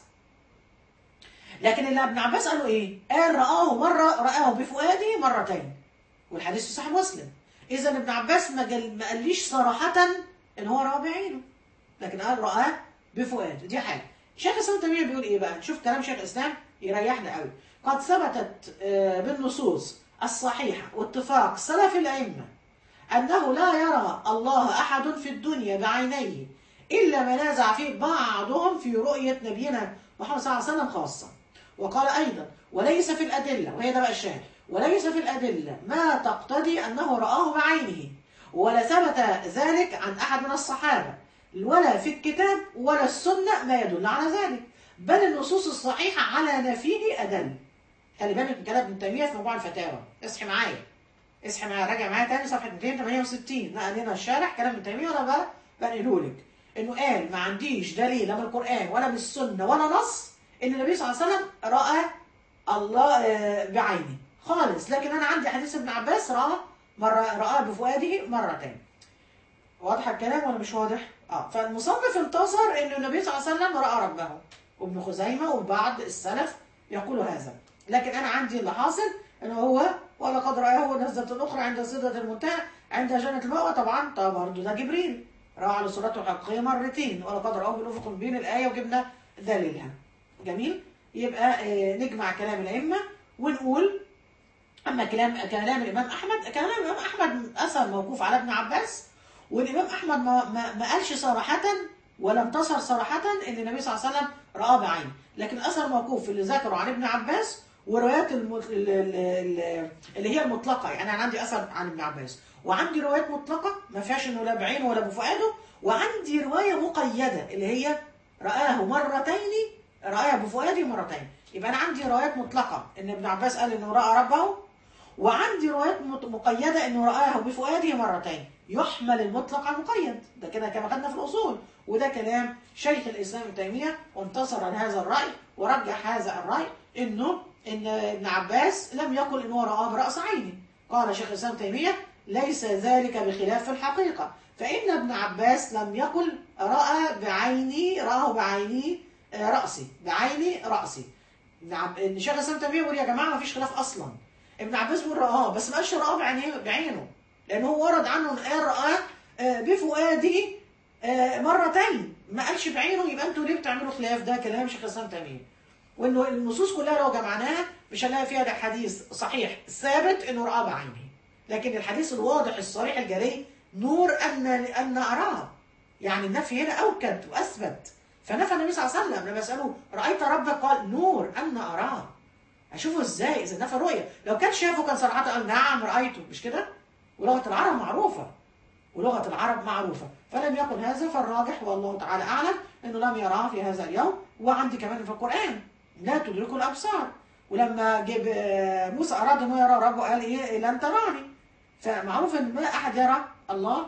لكن اللي ابن عباس قالوا ايه قال رآه مرة رآه بفؤاده مرتين والحديث في صحيح مسلم اذا ابن عباس ما, جل ما قاليش صراحة ان هو رآه بعينه لكن قال رآه بفؤاده دي حاجة شيخ الاسلام تيمية بيقول ايه بقى شوف كلام شيخ الاسلام يريحنا قوي قد ثبتت آه، بالنصوص الصحيحة واتفاق سلف الأئمة أنه لا يرى الله أحد في الدنيا بعينيه إلا ما نازع فيه بعضهم في رؤية نبينا محمد صلى الله عليه وسلم خاصة وقال أيضا وليس في الأدلة وهي ده بقى الشاهد وليس في الأدلة ما تقتضي أنه رآه بعينه ولا ثبت ذلك عن أحد من الصحابة ولا في الكتاب ولا السنة ما يدل على ذلك بل النصوص الصحيحة على نفيه أدل خلي بالك من كلام ابن تيمية في موضوع الفتاوى اصحي معايا اصحي معايا راجع معايا تاني صفحة 268 نقل لنا الشارح كلام ابن تيمية وأنا بقى بنقله لك إنه قال ما عنديش دليل لا من القرآن ولا من السنة ولا نص إن النبي صلى الله عليه وسلم رأى الله آه، بعينه خالص لكن أنا عندي حديث ابن عباس رأى مرة رأى بفؤاده مرتين واضح الكلام ولا مش واضح؟ اه فالمصنف انتصر ان النبي صلى الله عليه وسلم راى ربه وابن خزيمه وبعض السلف يقولوا هذا لكن انا عندي اللي حاصل ان هو ولقد رآه نزلة أخرى عند سدرة المنتهى عند جنة المأوى طبعا طبعا برضه ده جبريل رأى على صورته الحقيقية مرتين ولقد رآه بالأفق المبين الآية وجبنا دليلها جميل يبقى آه، نجمع كلام الأئمة ونقول أما كلام كلام الإمام أحمد كلام الإمام أحمد أثر موقوف على ابن عباس والإمام أحمد ما, ما, ما قالش صراحة ولا انتصر صراحة إن النبي صلى الله عليه وسلم رآه بعينه لكن أثر موقوف في اللي ذكره عن ابن عباس وروايات الم... ال- ال- ال- اللي هي المطلقة يعني أنا عندي أثر عن ابن عباس وعندي روايات مطلقة ما فيهاش إنه لا بعينه ولا بفؤاده وعندي رواية مقيدة اللي هي رآه مرتين رآه بفؤاده مرتين يبقى أنا عندي روايات مطلقة إن ابن عباس قال إنه رأى ربه وعندي روايات مت- مقيدة انه رآه بفؤاده مرتين يحمل المطلق على المقيد ده كده كما خدنا في الاصول وده كلام شيخ الاسلام ابن تيمية وانتصر عن هذا الرأي ورجح هذا الرأي انه ان ابن عباس لم يقل انه رآه برأس عينه قال شيخ الاسلام ابن تيمية ليس ذلك بخلاف في الحقيقة فإن ابن عباس لم يقل رأى بعيني رآه بعيني آه، رأسي بعيني رأسي ابن عب- ان شيخ الاسلام ابن تيمية بيقول يا جماعة ما فيش خلاف أصلا ابن عباس بيقول رآه بس ما قالش رآه بعينه بعينه لأن هو ورد عنه إن قال رآه آه، بفؤاده آه، مرتين ما قالش بعينه يبقى انتوا ليه بتعملوا خلاف ده كلام شيخ الإسلام تيمية وإنه النصوص كلها لو جمعناها مش هنلاقي فيها ده حديث صحيح ثابت إنه رآه بعينه لكن الحديث الواضح الصريح الجلي نور أن أن أراه يعني النفي هنا أوكد وأثبت فنفى النبي صلى الله عليه وسلم لما سألوه رأيت ربك قال نور أن أراه اشوفه ازاي اذا نفى رؤيه لو كان شافه كان صراحه قال نعم رايته مش كده ولغه العرب معروفه ولغه العرب معروفه فلم يكن هذا فالراجح والله تعالى اعلم انه لم يراه في هذا اليوم وعندي كمان في القران لا تدركه الابصار ولما جاب آه، موسى اراد انه يرى ربه قال ايه لن تراني فمعروف ان ما احد يرى الله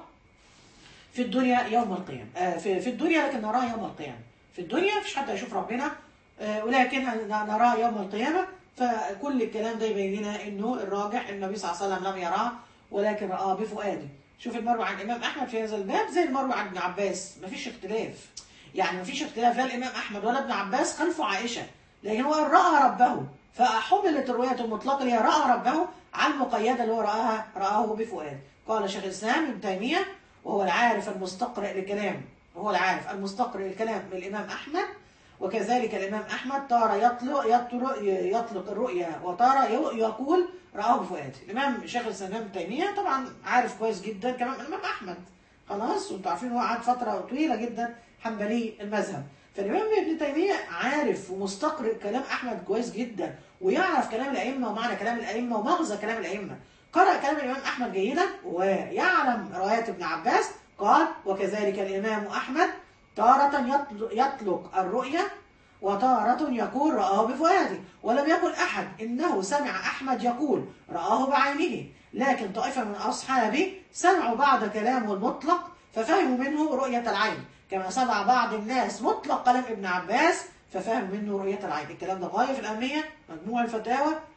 في الدنيا يوم القيامة آه، في, في الدنيا لكن نراه يوم القيامة في الدنيا مفيش حد هيشوف ربنا آه، ولكن نراه يوم القيامة فكل الكلام ده يبين لنا انه الراجح النبي صلى الله عليه وسلم لم يراه ولكن رآه بفؤاده شوف المروي عن الامام احمد في هذا الباب زي المروي عن ابن عباس مفيش اختلاف يعني مفيش اختلاف لا الامام احمد ولا ابن عباس خلفوا عائشه لكن هو راى ربه فحملت الروايه المطلقه اللي هي راى ربه على المقيده اللي هو راها راه بفؤاد قال شيخ الاسلام ابن تيميه وهو العارف المستقرئ لكلام وهو العارف المستقرئ لكلام الامام احمد وكذلك الامام احمد تارة يطلق يطلق يطلق الرؤيا وتارة ي- يقول راه بفؤاد الامام شيخ الاسلام ابن تيميه طبعا عارف كويس جدا كمان الامام احمد خلاص وانتوا عارفين هو قعد فتره طويله جدا حنبلي المذهب فالامام ابن تيميه عارف ومستقرئ كلام احمد كويس جدا ويعرف كلام الائمه ومعنى كلام الائمه ومغزى كلام الائمه قرأ كلام الامام احمد جيدا ويعلم روايات ابن عباس قال وكذلك الامام احمد تارة يطل- يطلق الرؤيا وتارة يقول رآه بفؤاده ولم يقل أحد إنه سمع أحمد يقول رآه بعينه لكن طائفة من أصحابه سمعوا بعض كلامه المطلق ففهموا منه رؤية العين كما سمع بعض الناس مطلق كلام ابن عباس ففهم منه رؤية العين الكلام ده غاية في الأهمية مجموع الفتاوى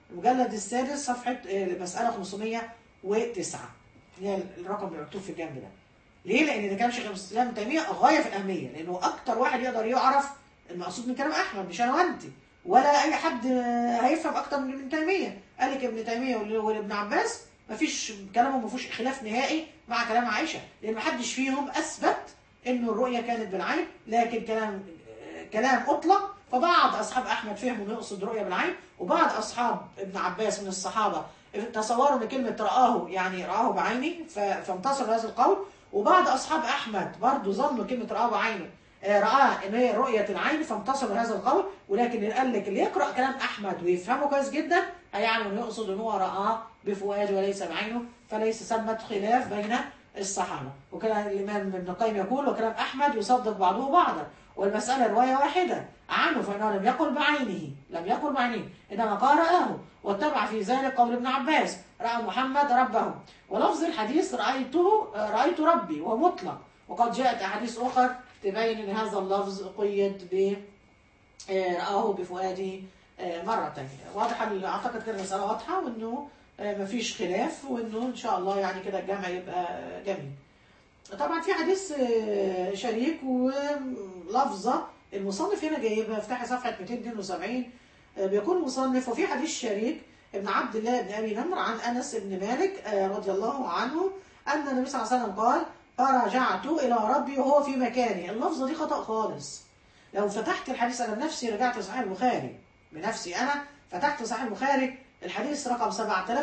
المجلد السادس صفحه آه، مساله 509 اللي هي الرقم اللي مكتوب في الجنب ده ليه؟ لان ده كلام شيخ الاسلام ابن تيميه غايه في الاهميه لانه اكتر واحد يقدر يعرف المقصود من كلام احمد مش انا وانت ولا اي حد آه، هيفهم اكتر من ابن تيميه قال لك ابن تيميه وال- وابن عباس مفيش كلامهم ما فيهوش خلاف نهائي مع كلام عائشه لان محدش فيهم اثبت انه الرؤيه كانت بالعين لكن كلام آه، كلام اطلق فبعض اصحاب احمد فهموا انه يقصد رؤيه بالعين وبعض اصحاب ابن عباس من الصحابه تصوروا ان كلمه رآه يعني رآه بعينه ف- فانتصروا هذا القول وبعض اصحاب احمد برضو ظنوا كلمه رآه بعينه آه، رآه ان هي رؤيه العين فانتصروا هذا القول ولكن اللي قال لك اللي يقرا كلام احمد ويفهمه كويس جدا هيعلم انه يقصد ان هو رآه بفؤاده وليس بعينه فليس ثمه خلاف بين الصحابه وكان الامام ابن القيم يقول وكلام احمد يصدق بعضه بعضا والمساله روايه واحده عنه فانه لم يقل بعينه لم يقل بعينه انما قال رآه واتبع في ذلك قول ابن عباس راى محمد ربه ولفظ الحديث رايته رايت ربي وهو مطلق وقد جاءت احاديث اخرى تبين ان هذا اللفظ قيد ب آه، رآه بفؤاده آه، مرة تانية واضحة ال- أعتقد كده المسألة واضحة وإنه آه، مفيش خلاف وإنه إن شاء الله يعني كده الجمع يبقى آه، جميل. طبعا في حديث آه، شريك ولفظة المصنف هنا جايبها افتحي صفحة 272 آه، بيقول المصنف وفي حديث شريك ابن عبد الله بن أبي نمر عن أنس بن مالك آه، رضي الله عنه أن النبي صلى الله عليه وسلم قال فرجعت إلى ربي وهو في مكاني اللفظة دي خطأ خالص لو فتحت الحديث انا بنفسي رجعت لصحيح البخاري بنفسي انا فتحت صحيح البخاري الحديث رقم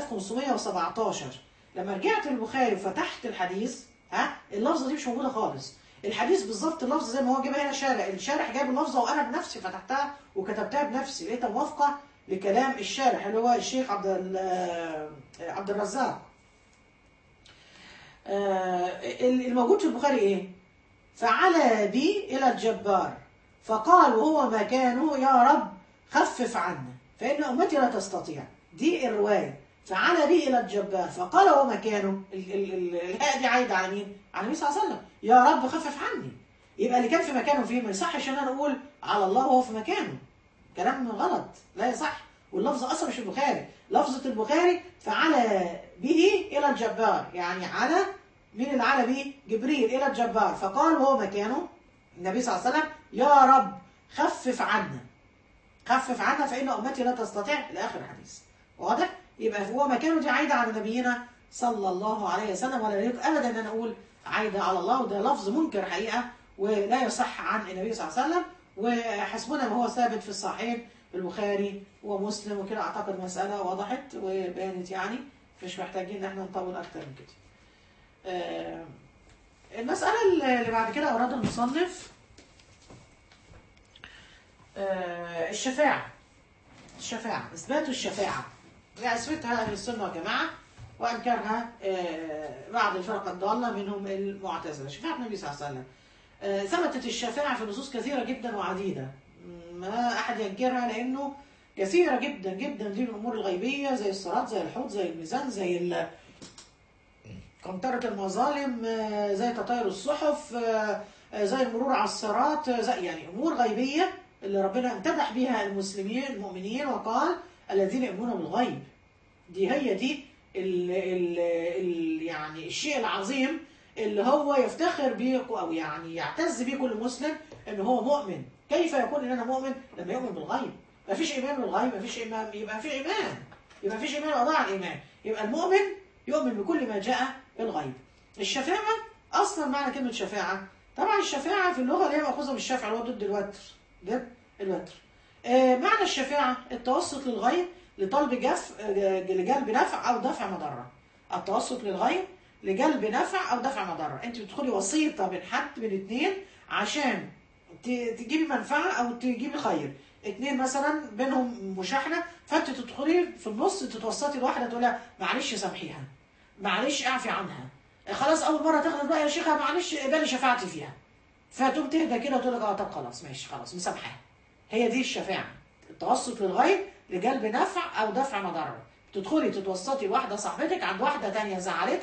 7517 لما رجعت البخاري وفتحت الحديث ها اللفظه دي مش موجوده خالص الحديث بالظبط اللفظ زي ما هو جايبها هنا شارح الشارح جايب اللفظه وانا بنفسي فتحتها وكتبتها بنفسي لقيتها موافقه لكلام الشارح اللي هو الشيخ عبد ال- عبد الرزاق آه، الموجود في البخاري ايه فعلى بي إلى الجبار فقال وهو مكانه يا رب خفف عنا فإن أمتي لا تستطيع دي الرواية فعلى بي إلى الجبار فقال وهو مكانه ال- ال- ال- الهاء دي عايدة على مين؟ على النبي صلى الله عليه وسلم يا رب خفف عني يبقى اللي كان في مكانه فيه ما يصحش ان انا اقول على الله وهو في مكانه كلام غلط لا يصح واللفظ اصلا مش في البخاري لفظة البخاري فعلى به الى الجبار يعني على مين اللي على به جبريل الى الجبار فقال وهو مكانه النبي صلى الله عليه وسلم يا رب خفف عنا خفف عنا فإن أمتي لا تستطيع إلى آخر الحديث واضح؟ يبقى هو مكانه دي عايدة على نبينا صلى الله عليه وسلم ولا يليق أبدا أن أنا أقول عايدة على الله وده لفظ منكر حقيقة ولا يصح عن النبي صلى الله عليه وسلم وحسبنا ما هو ثابت في الصحيحين في البخاري ومسلم وكده أعتقد المسألة وضحت وبانت يعني مش محتاجين إن احنا نطول أكتر من كده. آه، المسألة اللي بعد كده أوراد المصنف آه، الشفاعة الشفاعة إثبات الشفاعة لا أثبتها أهل السنة والجماعة وأنكرها آه، بعض الفرق الضالة منهم المعتزلة شفاعة النبي صلى الله عليه وسلم آه، ثبتت الشفاعة في نصوص كثيرة جدا وعديدة ما أحد ينكرها لأنه كثيرة جدا جدا دي من الأمور الغيبية زي الصراط زي الحوض زي الميزان زي ال- قنطرة المظالم آه، زي تطاير الصحف آه، آه، زي المرور على الصراط آه، زي يعني أمور غيبية اللي ربنا امتدح بها المسلمين المؤمنين وقال الذين يؤمنون بالغيب دي هي دي ال ال ال يعني الشيء العظيم اللي هو يفتخر به او يعني يعتز به كل مسلم ان هو مؤمن كيف يكون ان انا مؤمن لما يؤمن بالغيب ما فيش ايمان بالغيب ما فيش ايمان يبقى في ايمان يبقى فيش ايمان وضاع الايمان يبقى المؤمن يؤمن بكل ما جاء بالغيب الشفاعه اصلا معنى كلمه شفاعه طبعا الشفاعه في اللغه اللي هي ماخوذه من الشفع اللي هو ضد الوتر ضد الوتر آه، معنى الشفاعه التوسط للغيب لطلب جف آه، لجلب نفع او دفع مضره التوسط للغيب لجلب نفع او دفع مضره انت بتدخلي وسيطه بين حد بين اتنين عشان ت- تجيبي منفعه او تجيبي خير اتنين مثلا بينهم مشاحنه فانت تدخلي في النص تتوسطي لواحده تقول لها معلش سامحيها معلش اعفي عنها خلاص اول مره تغلط بقى يا شيخه معلش اقبلي شفاعتي فيها فتقوم تهدى كده وتقول لك اه طب خلاص ماشي خلاص مسامحاها هي دي الشفاعه التوسط للغيب لجلب نفع او دفع مضره تدخلي تتوسطي لواحده صاحبتك عند واحده تانية زعلتها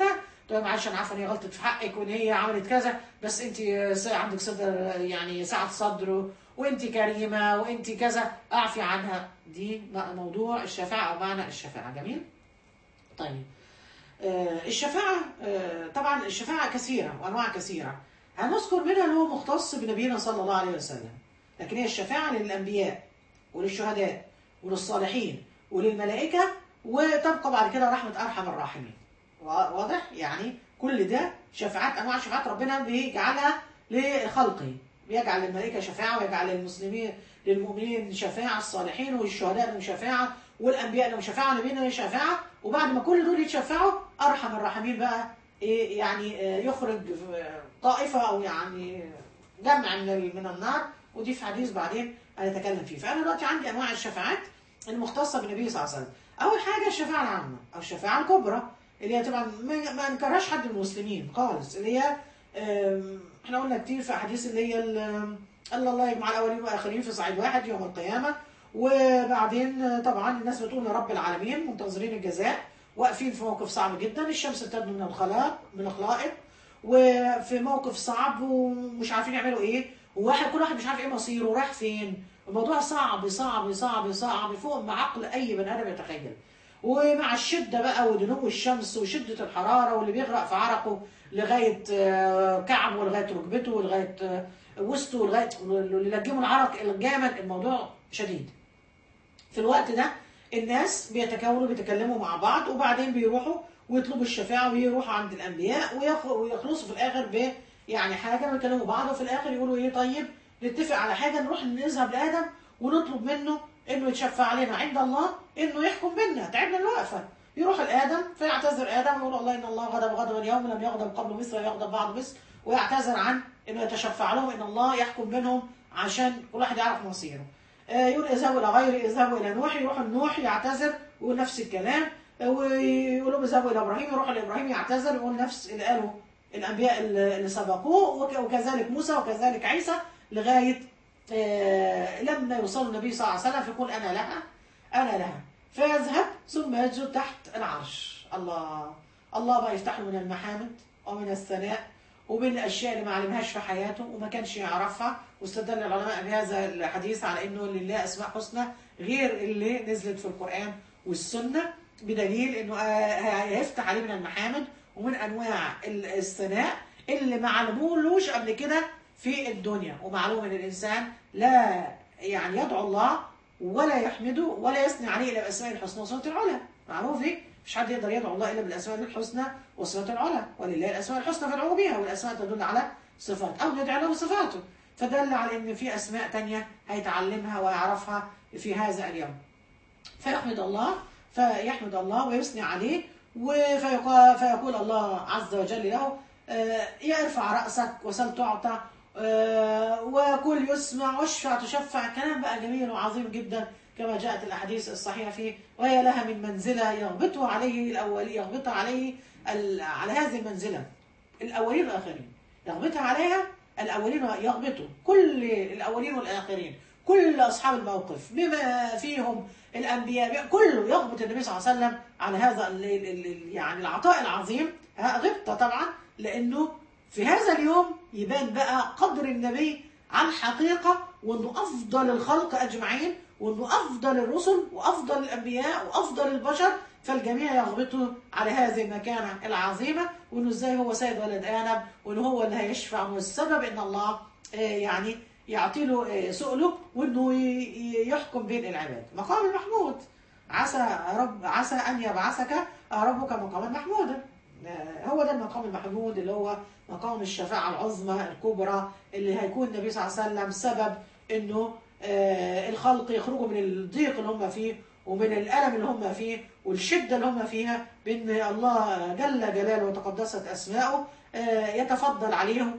تقول لها معلش انا عارفه ان هي غلطت في حقك وان هي عملت كذا بس انت عندك صدر يعني سعه صدر وانت كريمه وانت كذا اعفي عنها دي موضوع الشفاعه او معنى الشفاعه جميل طيب آه، الشفاعة آه، طبعا الشفاعة كثيرة وأنواع كثيرة هنذكر منها اللي هو مختص بنبينا صلى الله عليه وسلم لكن هي الشفاعة للأنبياء وللشهداء وللصالحين وللملائكة وتبقى بعد كده رحمة أرحم الراحمين واضح يعني كل ده شفاعات أنواع شفاعات ربنا بيجعلها لخلقه بيجعل للملائكة شفاعة ويجعل للمسلمين للمؤمنين شفاعة الصالحين والشهداء لهم شفاعة والأنبياء لهم شفاعة ونبينا لهم شفاعة وبعد ما كل دول يتشفعوا أرحم الراحمين بقى إيه يعني آه، يخرج طائفة أو يعني جمع من من النار ودي في حديث بعدين هنتكلم فيه فأنا دلوقتي عندي أنواع الشفاعات المختصة بالنبي صلى الله عليه وسلم أول حاجة الشفاعة العامة أو الشفاعة الكبرى اللي هي طبعا ما ما انكرهاش حد من المسلمين خالص اللي هي آم، احنا قلنا كتير في احاديث اللي هي ال- الله الله يجمع الاولين والاخرين في صعيد واحد يوم القيامه وبعدين آه، طبعا الناس بتقول يا رب العالمين منتظرين الجزاء واقفين في موقف صعب جدا الشمس تبدو من الخلاء من الخلائق وفي موقف صعب ومش عارفين يعملوا ايه وواحد كل واحد مش عارف ايه مصيره ورايح فين الموضوع صعب صعب صعب صعب فوق ما عقل اي بني ادم يتخيل ومع الشده بقى ودنو الشمس وشده الحراره واللي بيغرق في عرقه لغايه آه، كعبه ولغايه ركبته ولغايه آه، وسطه ولغايه اللي لجموا العرق الجامد الموضوع شديد في الوقت ده الناس بيتكونوا بيتكلموا مع بعض وبعدين بيروحوا ويطلبوا الشفاعة ويروحوا عند الأنبياء ويخ- ويخلصوا في الآخر ب يعني حاجة بيكلموا بعض وفي الآخر يقولوا إيه طيب نتفق على حاجة نروح نذهب لآدم ونطلب منه إنه يتشفع علينا عند الله إنه يحكم بينا تعبنا الوقفة يروح لآدم فيعتذر آدم ويقول الله إن الله غضب غضبا يوم لم يغضب قبل مثل ويغضب بعد مثل ويعتذر عن إنه يتشفع لهم إن الله يحكم بينهم عشان كل واحد يعرف مصيره آه، يقول اذهبوا الى غيري اذهبوا الى نوح يروح النوح يعتذر ويقول نفس الكلام آه، ويقولوا اذهبوا الى ابراهيم يروح لابراهيم يعتذر ويقول نفس اللي قاله الانبياء اللي اللي سبقوه وك- وكذلك موسى وكذلك عيسى لغايه آه، لما يوصل النبي صلى الله عليه وسلم فيقول انا لها انا لها فيذهب ثم يسجد تحت العرش الله الله بقى يفتح له من المحامد ومن الثناء ومن الاشياء اللي ما علمهاش في حياته وما كانش يعرفها واستدل العلماء بهذا الحديث على انه لله اسماء حسنى غير اللي نزلت في القران والسنه بدليل انه آه، هيفتح عليه من المحامد ومن انواع ال- الثناء اللي ما علمولوش قبل كده في الدنيا ومعلوم ان الانسان لا يعني يدعو الله ولا يحمده ولا يثني عليه الا باسماء الحسنى وصفات العلى معروف دي مش حد يقدر يدعو الله الا بالاسماء الحسنى وصفات العلى ولله الاسماء الحسنى فادعوه بها والاسماء تدل على صفات او ندعي له بصفاته فدل على ان في اسماء تانية هيتعلمها ويعرفها في هذا اليوم فيحمد الله فيحمد الله ويثني عليه وفيقول فيقول الله عز وجل له آه، يا ارفع رأسك وسل تعطى آه، وكل يسمع واشفع تشفع كلام بقى جميل وعظيم جدا كما جاءت الاحاديث الصحيحه فيه وهي لها من منزله يغبطه عليه الاول يغبطها عليه ال- على هذه المنزله الاولين والاخرين يغبطها عليها الاولين يغبطوا كل الاولين والاخرين كل اصحاب الموقف بما فيهم الانبياء كله يغبط النبي صلى الله عليه وسلم على هذا ال- ال- ال- يعني العطاء العظيم ها، غبطه طبعا لانه في هذا اليوم يبان بقى قدر النبي عن حقيقه وانه افضل الخلق اجمعين وانه افضل الرسل وافضل الانبياء وافضل البشر فالجميع يغبطوا على هذه المكانه العظيمه وانه ازاي هو سيد ولد ادم وانه هو اللي هيشفع والسبب ان الله آه، يعني يعطي له آه، سؤله وانه ي- ي- يحكم بين العباد مقام المحمود عسى رب عسى ان يبعثك ربك مقاما محمودا آه، هو ده المقام المحمود اللي هو مقام الشفاعة العظمى الكبرى اللي هيكون النبي صلى الله عليه وسلم سبب انه آه، الخلق يخرجوا من الضيق اللي هم فيه ومن الألم اللي هم فيه والشدة اللي هم فيها بأن الله جل جلاله وتقدست أسماؤه آه، يتفضل عليهم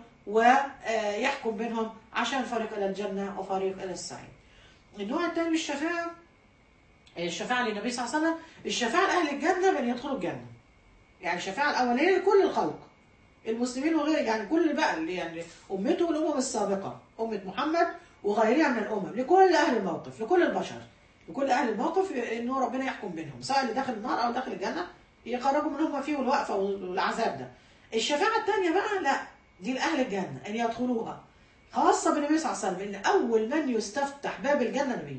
ويحكم بينهم عشان فريق إلى الجنة وفريق إلى السعير النوع الثاني من الشفاعة الشفاعة للنبي صلى الله عليه وسلم الشفاعة لأهل الجنة بأن يدخلوا الجنة يعني الشفاعة الأولية لكل الخلق المسلمين وغير يعني كل بقى اللي يعني أمته والأمم السابقة أمة محمد وغيرها من الأمم لكل أهل الموقف لكل البشر لكل أهل الموقف إنه ربنا يحكم بينهم سواء اللي داخل النار أو داخل الجنة يخرجوا من هم فيه والوقفه والعذاب ده الشفاعه الثانيه بقى لا دي لاهل الجنه ان يدخلوها خاصه بالنبي صلى الله عليه وسلم ان اول من يستفتح باب الجنه نبي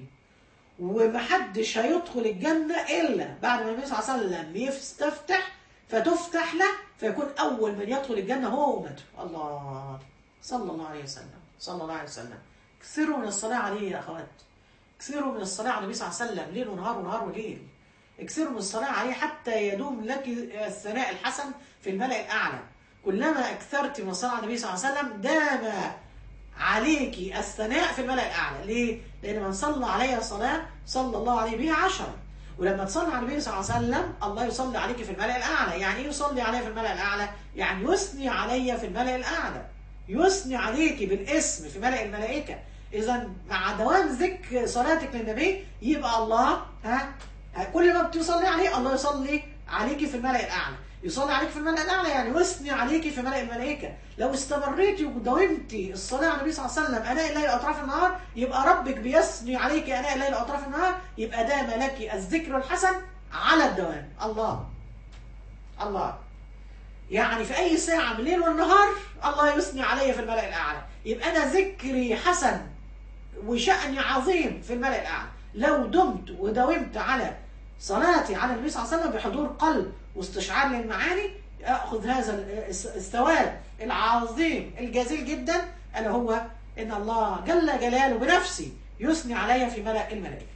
ومحدش هيدخل الجنة إلا بعد ما النبي صلى الله عليه وسلم يستفتح فتفتح له فيكون أول من يدخل الجنة هو أمته الله صلى الله عليه وسلم صلى الله عليه وسلم كثروا من الصلاة عليه يا أخوات كثروا من الصلاة على النبي صلى الله عليه وسلم ليل ونهار ونهار وليل اكثروا من الصلاة عليه حتى يدوم لك الثناء الحسن في الملأ الأعلى كلما أكثرت من الصلاة على النبي صلى الله عليه وسلم دام عليك الثناء في الملأ الأعلى ليه؟ لأن من صلى علي صلاة صلى الله عليه بها عشرة ولما تصلي على النبي صلى الله عليه وسلم الله يصلي عليك في الملأ الأعلى يعني إيه يصلي علي في الملأ الأعلى؟ يعني يثني علي في الملأ الأعلى يثني عليك بالاسم في ملأ الملائكة إذا مع دوام ذكر صلاتك للنبي يبقى الله ها كل ما بتصلي عليه الله يصلي عليك في الملأ الأعلى يصلي عليك في الملأ الأعلى يعني يثني عليك في ملأ الملائكة لو استمريتي وداومتي الصلاة على النبي صلى الله عليه وسلم أناء الليل أطراف النهار يبقى ربك بيثني عليك أناء الليل أطراف النهار يبقى دام لك الذكر الحسن على الدوام الله الله يعني في أي ساعة من الليل والنهار الله يثني علي في الملأ الأعلى يبقى أنا ذكري حسن وشأني عظيم في الملأ الأعلى لو دمت وداومت على صلاتي على النبي صلى الله عليه وسلم بحضور قلب واستشعار للمعاني أخذ هذا الثواب العظيم الجزيل جدا ألا هو إن الله جل جلاله بنفسه يثني علي في ملأ الملائكة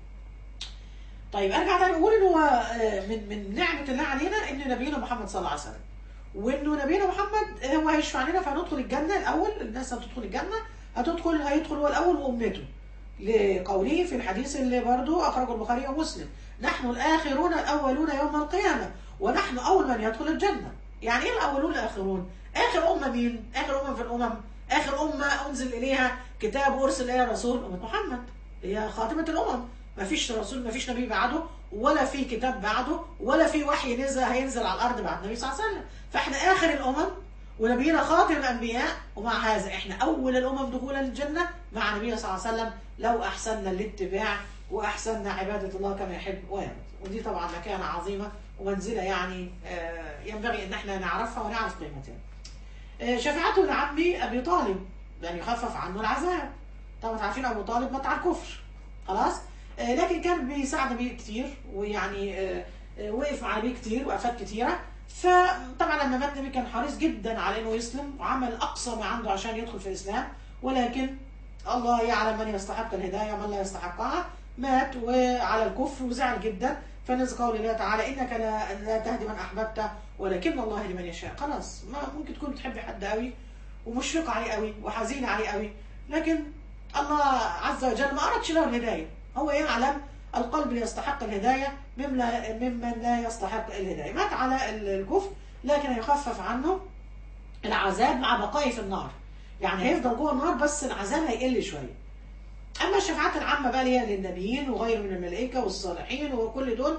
طيب ارجع تاني اقول ان هو من من نعمه الله علينا ان نبينا محمد صلى الله عليه وسلم وانه نبينا محمد هو هيشفع لنا فهندخل الجنه الاول الناس هتدخل الجنه هتدخل هيدخل هو الاول وامته لقوله في الحديث اللي برضه اخرجه البخاري ومسلم نحن الاخرون الاولون يوم القيامه ونحن اول من يدخل الجنه يعني ايه الاولون الاخرون اخر امه مين اخر امه في الامم اخر امه انزل اليها كتاب ارسل اليها رسول امه محمد هي خاتمه الامم ما فيش رسول ما فيش نبي بعده ولا في كتاب بعده ولا في وحي نزل هينزل على الارض بعد النبي صلى الله عليه وسلم فاحنا اخر الامم ونبينا خاتم الانبياء ومع هذا احنا اول الامم دخولا للجنه مع نبينا صلى الله عليه وسلم لو احسننا الاتباع واحسننا عباده الله كما يحب ويرضى ودي طبعا مكانه عظيمه ومنزله يعني ينبغي ان احنا نعرفها ونعرف قيمتها. شفاعته لعمي ابي طالب لان يخفف عنه العذاب. طبعا عارفين ابو طالب مات على الكفر. خلاص؟ لكن كان بيساعد بيه كتير ويعني وقف مع بيه كتير وقفات كتيره فطبعا لما مات النبي كان حريص جدا على انه يسلم وعمل اقصى ما عنده عشان يدخل في الاسلام ولكن الله يعلم من يستحق الهدايه ومن لا يستحقها مات وعلى الكفر وزعل جدا فنزل قول الله تعالى انك لا, لا تهدي من احببت ولكن الله يهدي من يشاء خلاص ما ممكن تكون بتحبي حد قوي ومشفقه عليه قوي وحزينه عليه قوي لكن الله عز وجل ما اردش له الهدايه هو يعلم القلب اللي يستحق الهدايه ممن ممن لا يستحق الهدايه مات على الكفر لكن يخفف عنه العذاب مع بقائه في النار يعني هيفضل جوه النار بس العذاب هيقل شويه اما الشفاعات العامه بقى اللي هي للنبيين وغير من الملائكه والصالحين وكل دول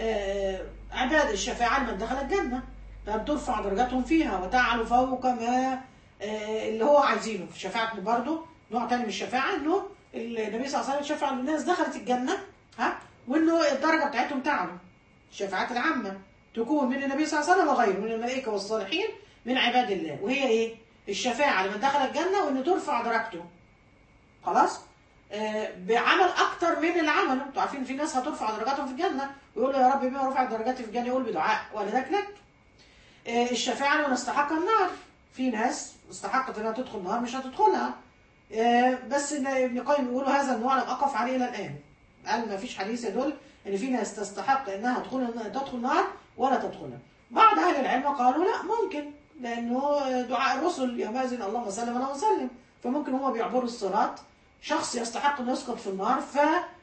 عباد الشفاعه لمن دخل الجنه فان ترفع درجاتهم فيها وتعلو فوق ما اللي هو عايزينه في شفاعه برضه نوع تاني من الشفاعه انه النبي صلى الله عليه وسلم شفع للناس دخلت الجنه ها وانه الدرجه بتاعتهم تعلو الشفاعات العامه تكون من النبي صلى الله عليه وسلم وغيره من الملائكه والصالحين من عباد الله وهي ايه؟ الشفاعه لمن دخل الجنه وانه ترفع درجته خلاص؟ آه بعمل اكتر من اللي عمله انتوا عارفين في ناس هترفع درجاتهم في الجنه ويقولوا يا رب بما رفعت درجاتي في الجنه يقول بدعاء ولذلك لك آه الشفاعه لمن استحق النار في ناس استحقت انها تدخل النار مش هتدخلها آه بس ان ابن قيم بيقولوا هذا النوع لم اقف عليه الى الان قال ما فيش حديث يدل ان في ناس تستحق انها تدخل تدخل النار ولا تدخلها بعض اهل العلم قالوا لا ممكن لانه دعاء الرسل يومئذ اللهم صل اللهم وسلم فممكن هم بيعبروا الصراط شخص يستحق انه يسقط في النار ف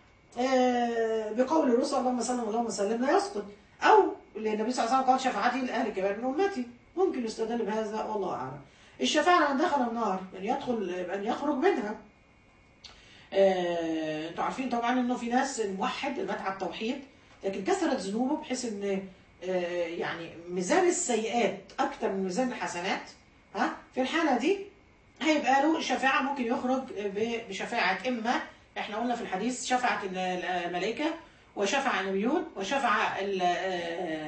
بقول الرسل اللهم صل اللهم وسلم لا يسقط او النبي صلى الله عليه وسلم قال شفاعتي لاهل كبار من امتي ممكن يستدل بهذا والله اعلم الشفاعة من دخل النار أن يدخل أن يخرج منها. أنتوا آه، عارفين طبعا إنه في ناس الموحد اللي مات على التوحيد لكن كثرت ذنوبه بحيث إن آه يعني ميزان السيئات أكثر من ميزان الحسنات ها في الحالة دي هيبقى له شفاعة ممكن يخرج بشفاعة إما إحنا قلنا في الحديث شفعة الملائكة وشفع النبيون وشفع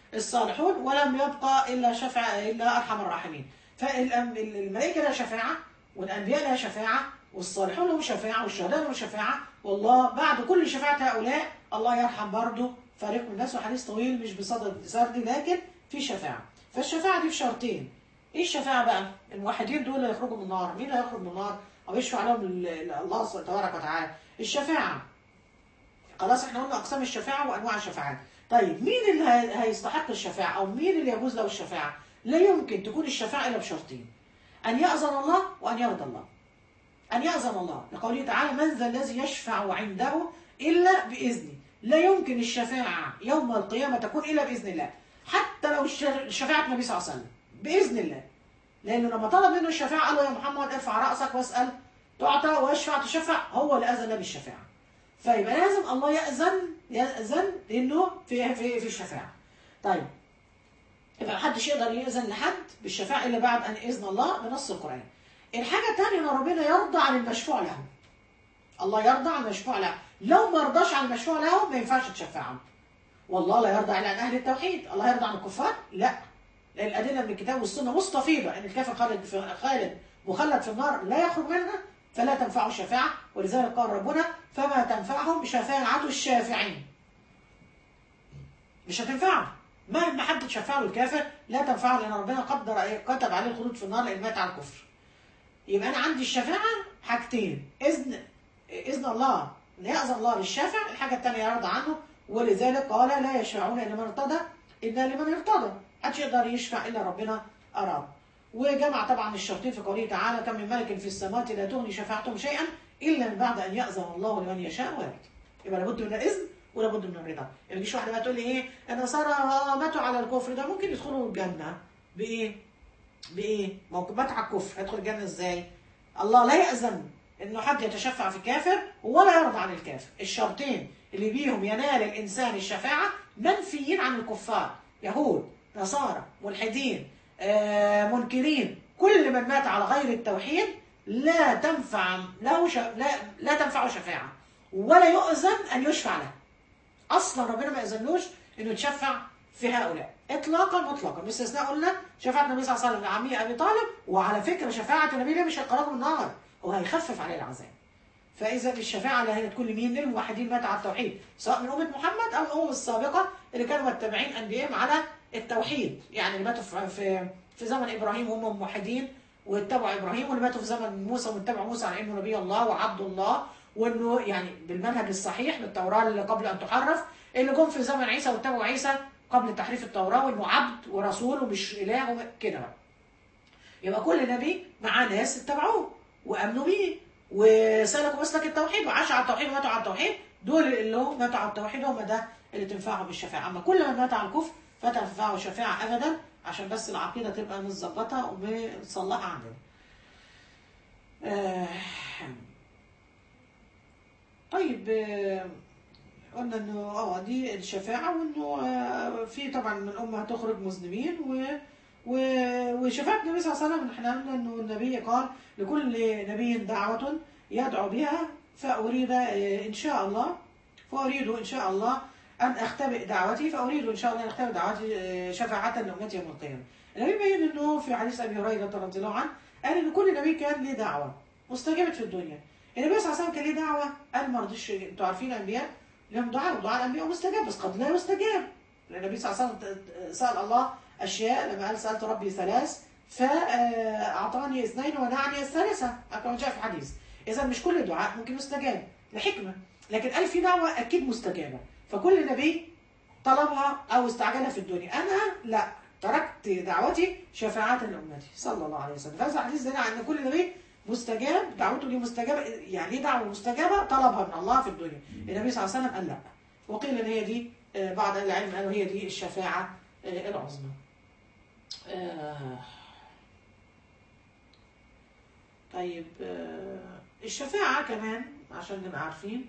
الصالحون ولم يبقى الا شفع الا ارحم الراحمين فالملائكه لها شفاعه والانبياء لها شفاعه والصالحون لهم شفاعه والشهداء لهم شفاعه والله بعد كل شفاعه هؤلاء الله يرحم برضه فريق من الناس وحديث طويل مش بصدد سردي لكن في شفاعه فالشفاعه دي في شرطين ايه الشفاعه بقى؟ الموحدين دول اللي يخرجوا من النار مين اللي هيخرج من النار؟ او يشفع لهم ال- ال- الله تبارك وتعالى الشفاعه خلاص احنا قلنا اقسام الشفاعه وانواع الشفاعات طيب مين اللي هي- هيستحق الشفاعه او مين اللي يجوز له الشفاعه لا يمكن تكون الشفاعه الا بشرطين ان ياذن الله وان يرضى الله ان ياذن الله لقوله تعالى من ذا الذي يشفع عنده الا باذنه لا يمكن الشفاعه يوم القيامه تكون الا باذن الله حتى لو الش- شفاعه النبي صلى الله عليه وسلم باذن الله لانه لما طلب منه الشفاعه قال له يا محمد ارفع راسك واسال تعطى واشفع تشفع هو اللي اذن بالشفاعه فيبقى لازم الله يأذن يأذن انه في في في الشفاعة. طيب يبقى محدش يقدر يأذن لحد بالشفاعة الا بعد ان اذن الله بنص القرآن. الحاجة الثانية ان ربنا يرضى عن المشفوع له. الله يرضى عن المشفوع له، لو ما رضاش عن المشفوع له ما ينفعش تشفعه. والله لا يرضى عن اهل التوحيد، الله يرضى عن الكفار؟ لا. لان الادله من الكتاب والسنه مستفيضه ان الكافر خالد في خالد مخلد في النار لا يخرج منها فلا تنفعه الشفاعة ولذلك قال ربنا فما تنفعهم شفاعة الشافعين مش هتنفعه مهما حد تشفع له الكافر لا تنفعه لأن ربنا قدر إيه؟ كتب عليه الخلود في النار لأن مات على الكفر يبقى أنا عندي الشفاعة حاجتين إذن إذن الله يأذن الله للشافع الحاجة الثانية يرضى عنه ولذلك قال لا يشفعون إلا من ارتضى إلا لمن ارتضى محدش يقدر يشفع إلا ربنا أراد وجمع طبعا الشرطين في قوله تعالى كم من ملك في السماوات لا تغني شفاعتهم شيئا الا من بعد ان ياذن الله لمن يشاء ويرضى يبقى لابد من الاذن ولابد من الرضا ما يجيش واحده بقى تقول لي ايه النصارى ماتوا على الكفر ده ممكن يدخلوا الجنه بايه؟ بايه؟ ممكن مات على الكفر هيدخل الجنه ازاي؟ الله لا ياذن انه حد يتشفع في كافر ولا يرضى عن الكافر الشرطين اللي بيهم ينال الانسان الشفاعه منفيين عن الكفار يهود نصارى ملحدين آه، منكرين كل من مات على غير التوحيد لا تنفع له ش... لا لا تنفعه شفاعه ولا يؤذن ان يشفع له اصلا ربنا ما اذنوش انه يتشفع في هؤلاء اطلاقا مطلقا باستثناء قلنا شفاعه النبي صلى الله عليه وسلم لعمي ابي طالب وعلى فكره شفاعه النبي ده مش هيخرجه من النار هو هيخفف عليه العذاب فاذا الشفاعه اللي هي تكون لمين للموحدين مات على التوحيد سواء من امه محمد او الامم السابقه اللي كانوا متبعين انبيائهم على التوحيد يعني اللي ماتوا في في, في زمن ابراهيم وهم موحدين واتبعوا ابراهيم واللي ماتوا في زمن موسى واتبعوا موسى على انه نبي الله وعبد الله وانه يعني بالمنهج الصحيح للتوراه اللي قبل ان تحرف اللي جم في زمن عيسى واتبعوا عيسى قبل تحريف التوراه وانه عبد ورسول ومش اله وم- كده بقى. يبقى كل نبي معاه ناس اتبعوه وامنوا بيه وسلكوا مسلك التوحيد وعاشوا على التوحيد وماتوا على التوحيد دول اللي هم ماتوا على التوحيد هم ده اللي تنفعهم الشفاعه اما كل من مات على الكفر فتنفعه شفاعه ابدا عشان بس العقيده تبقى متظبطه ومتصلحه عندنا. آه، طيب آه، قلنا انه اه دي الشفاعه وانه آه، في طبعا من الامه هتخرج مذنبين و و- وشفاعة النبي صلى الله عليه وسلم احنا قلنا انه النبي قال لكل نبي دعوة يدعو بها فأريد آه، إن شاء الله فأريد إن شاء الله أن أختبئ دعوتي فأريد إن شاء الله أن أختبئ دعوتي آه، شفاعة لأمتي يوم القيامة. النبي بين إنه في حديث أبي هريرة رضي الله عنه قال إن كل نبي كان له دعوة مستجابة في الدنيا. النبي صلى الله عليه وسلم كان له دعوة قال ما رضيش أنتوا عارفين الأنبياء لهم دعاء ودعاء الأنبياء مستجاب بس قد لا يستجاب. لأن النبي صلى الله عليه وسلم سأل الله أشياء لما قال سألت ربي ثلاث فأعطاني اثنين ونعني الثالثة كما جاء في الحديث إذا مش كل دعاء ممكن يستجاب لحكمة لكن قال في دعوة أكيد مستجابة فكل نبي طلبها أو استعجلها في الدنيا أنا لا تركت دعوتي شفاعة لأمتي صلى الله عليه وسلم فهذا الحديث دل على أن كل نبي مستجاب دعوته دي مستجابة يعني ايه دعوة مستجابة طلبها من الله في الدنيا النبي صلى الله عليه وسلم قال لا وقيل ان هي دي آه، بعض اهل العلم قالوا هي دي الشفاعة آه، العظمى آه، طيب آه، الشفاعة كمان عشان نبقى عارفين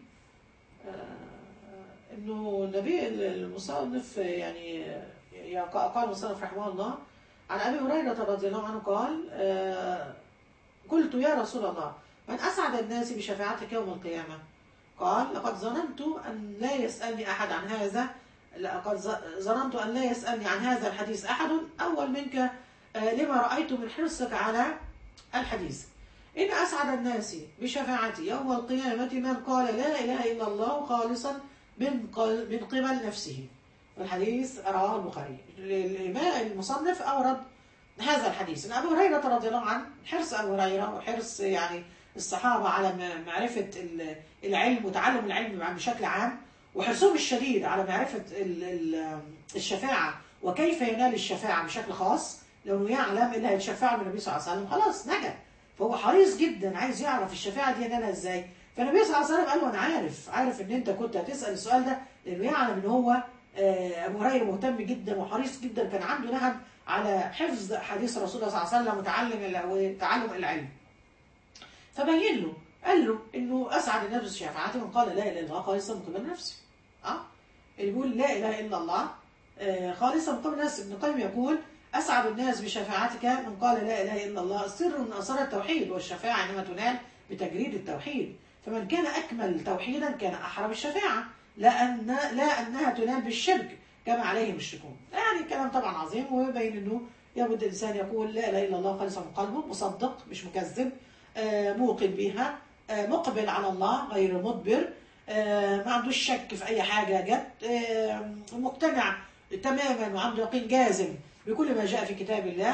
آه، انه النبي المصنف يعني يا- قال المصنف رحمه الله عن ابي هريره رضي الله عنه قال آه، قلت يا رسول الله من اسعد الناس بشفاعتك يوم القيامه قال لقد ظننت ان لا يسالني احد عن هذا لقد ظ- ظننت أن لا يسألني عن هذا الحديث أحد أول منك آه، لما رأيت من حرصك على الحديث إن أسعد الناس بشفاعتي يوم القيامة من قال لا إله إلا الله خالصا من قل- من قبل نفسه الحديث رواه البخاري الإمام المصنف أورد هذا الحديث ان ابو هريره رضي الله عنه حرص ابو هريره وحرص يعني الصحابه على م- معرفه ال- العلم وتعلم العلم بشكل عام وحرصهم الشديد على معرفه ال- ال- الشفاعه وكيف ينال الشفاعه بشكل خاص لانه يعلم اللي هيتشفع من النبي صلى الله عليه وسلم خلاص نجا فهو حريص جدا عايز يعرف الشفاعه دي ينالها ازاي فالنبي صلى الله عليه وسلم قال له انا عارف عارف ان انت كنت هتسال السؤال ده لانه يعلم ان هو آه، ابو هريره مهتم جدا وحريص جدا كان عنده نهم على حفظ حديث رسول الله صلى الله عليه وسلم وتعلم ال- وتعلم العلم فبين له قال له انه اسعد الناس بشفاعته من قال لا اله الا الله خالصا من قبل نفسي اه اللي بيقول لا اله الا الله آه، خالصا من قبل نفسي ابن القيم يقول اسعد الناس بشفاعتك من قال لا اله الا الله سر من اسرار التوحيد والشفاعه انما تنال بتجريد التوحيد فمن كان اكمل توحيدا كان احرى بالشفاعه لا ان لا انها تنال بالشرك كما عليه المشركون يعني كلام طبعا عظيم ويبين انه يبد الانسان يقول لا اله الا الله خالصا من قلبه مصدق مش مكذب آه، موقن بها آه، مقبل على الله غير مدبر آه، ما عندوش شك في اي حاجه جت آه، مقتنع تماما وعنده يقين جازم بكل ما جاء في كتاب الله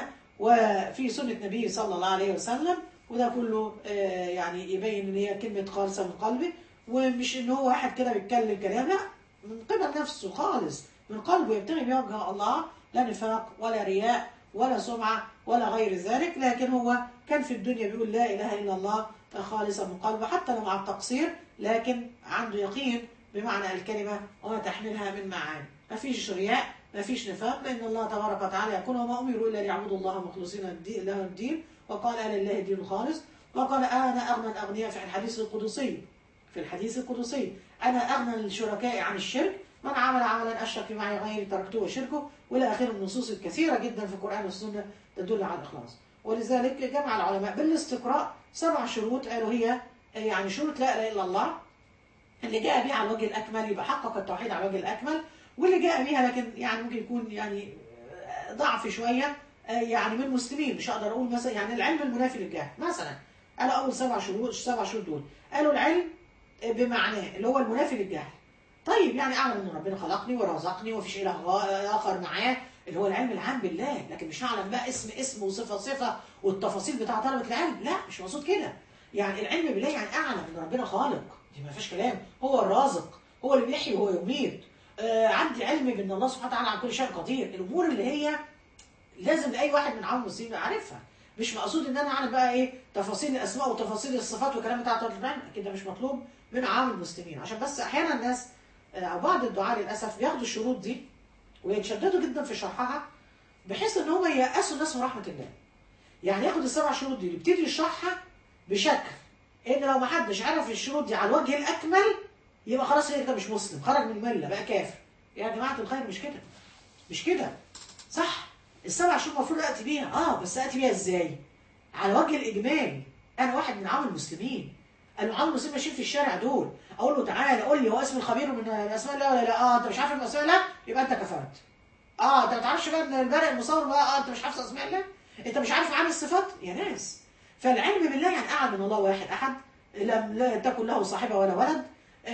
وفي سنه نبيه صلى الله عليه وسلم وده كله آه، يعني يبين ان هي كلمه خالصه من قلبه ومش ان هو واحد كده بيتكلم كلام لا من قبل نفسه خالص من قلبه يبتغي بيه وجه الله لا نفاق ولا رياء ولا سمعة ولا غير ذلك لكن هو كان في الدنيا بيقول لا إله إلا الله خالصا من قلبه حتى لو مع التقصير لكن عنده يقين بمعنى الكلمة وما تحملها من معاني ما فيش رياء ما فيش نفاق لأن الله تبارك وتعالى يقول وما أمروا إلا ليعبدوا الله مخلصين الدين- له الدين وقال ألا لله الدين الخالص وقال أنا أغنى الأغنياء في الحديث القدسي في الحديث القدسي أنا أغنى الشركاء عن الشرك من عمل عملا أشرك معي غيري تركته وشركه والى اخره من النصوص الكثيره جدا في القران والسنه تدل على الاخلاص ولذلك جمع العلماء بالاستقراء سبع شروط قالوا هي يعني شروط لا اله الا الله اللي جاء بها على الوجه الاكمل يبقى حقق التوحيد على الوجه الاكمل واللي جاء بها لكن يعني ممكن يكون يعني ضعف شويه يعني من المسلمين مش هقدر اقول مثلا يعني العلم المنافي للجهل مثلا قالوا اول سبع شروط السبع شروط دول قالوا العلم بمعناه اللي هو المنافي للجهل طيب يعني اعلم ان ربنا خلقني ورزقني ومفيش اله غا- اخر معاه اللي هو العلم العام بالله لكن مش هعلم بقى اسم اسم وصفه صفه والتفاصيل بتاع طلبه العلم لا مش مقصود كده يعني العلم بالله يعني اعلم ان ربنا خالق دي ما فيهاش كلام هو الرازق هو اللي بيحيي وهو يميت آه عندي علم بان الله سبحانه وتعالى على كل شيء قدير الامور اللي هي لازم اي واحد من عوام المسلمين عارفها مش مقصود ان انا اعرف بقى ايه تفاصيل الاسماء وتفاصيل الصفات والكلام بتاع طلبه العلم اكيد ده مش مطلوب من عوام المسلمين عشان بس احيانا الناس او بعض الدعاة للاسف بياخدوا الشروط دي ويتشددوا جدا في شرحها بحيث ان هم ييأسوا الناس من رحمه الله. يعني ياخد السبع شروط دي يبتدي يشرحها بشكل ان لو ما حدش عرف الشروط دي على الوجه الاكمل يبقى خلاص هي كده مش مسلم خرج من المله بقى كافر. يا جماعه الخير مش كده. مش كده. صح السبع شروط المفروض اتي بيها اه بس اتي بيها ازاي؟ على وجه الاجمالي انا واحد من عوام المسلمين العوام المسلمين ماشيين في الشارع دول اقول له تعالى قول لي هو اسم الخبير من الاسماء الله ولا لا اه انت مش عارف الاسماء الله يبقى انت كفرت اه انت ما تعرفش بقى ان البارئ المصور بقى اه انت مش عارف اسماء الله انت مش عارف معاني الصفات يا ناس فالعلم بالله يعني اعلم من الله واحد احد لم لا تكن له صاحبه ولا ولد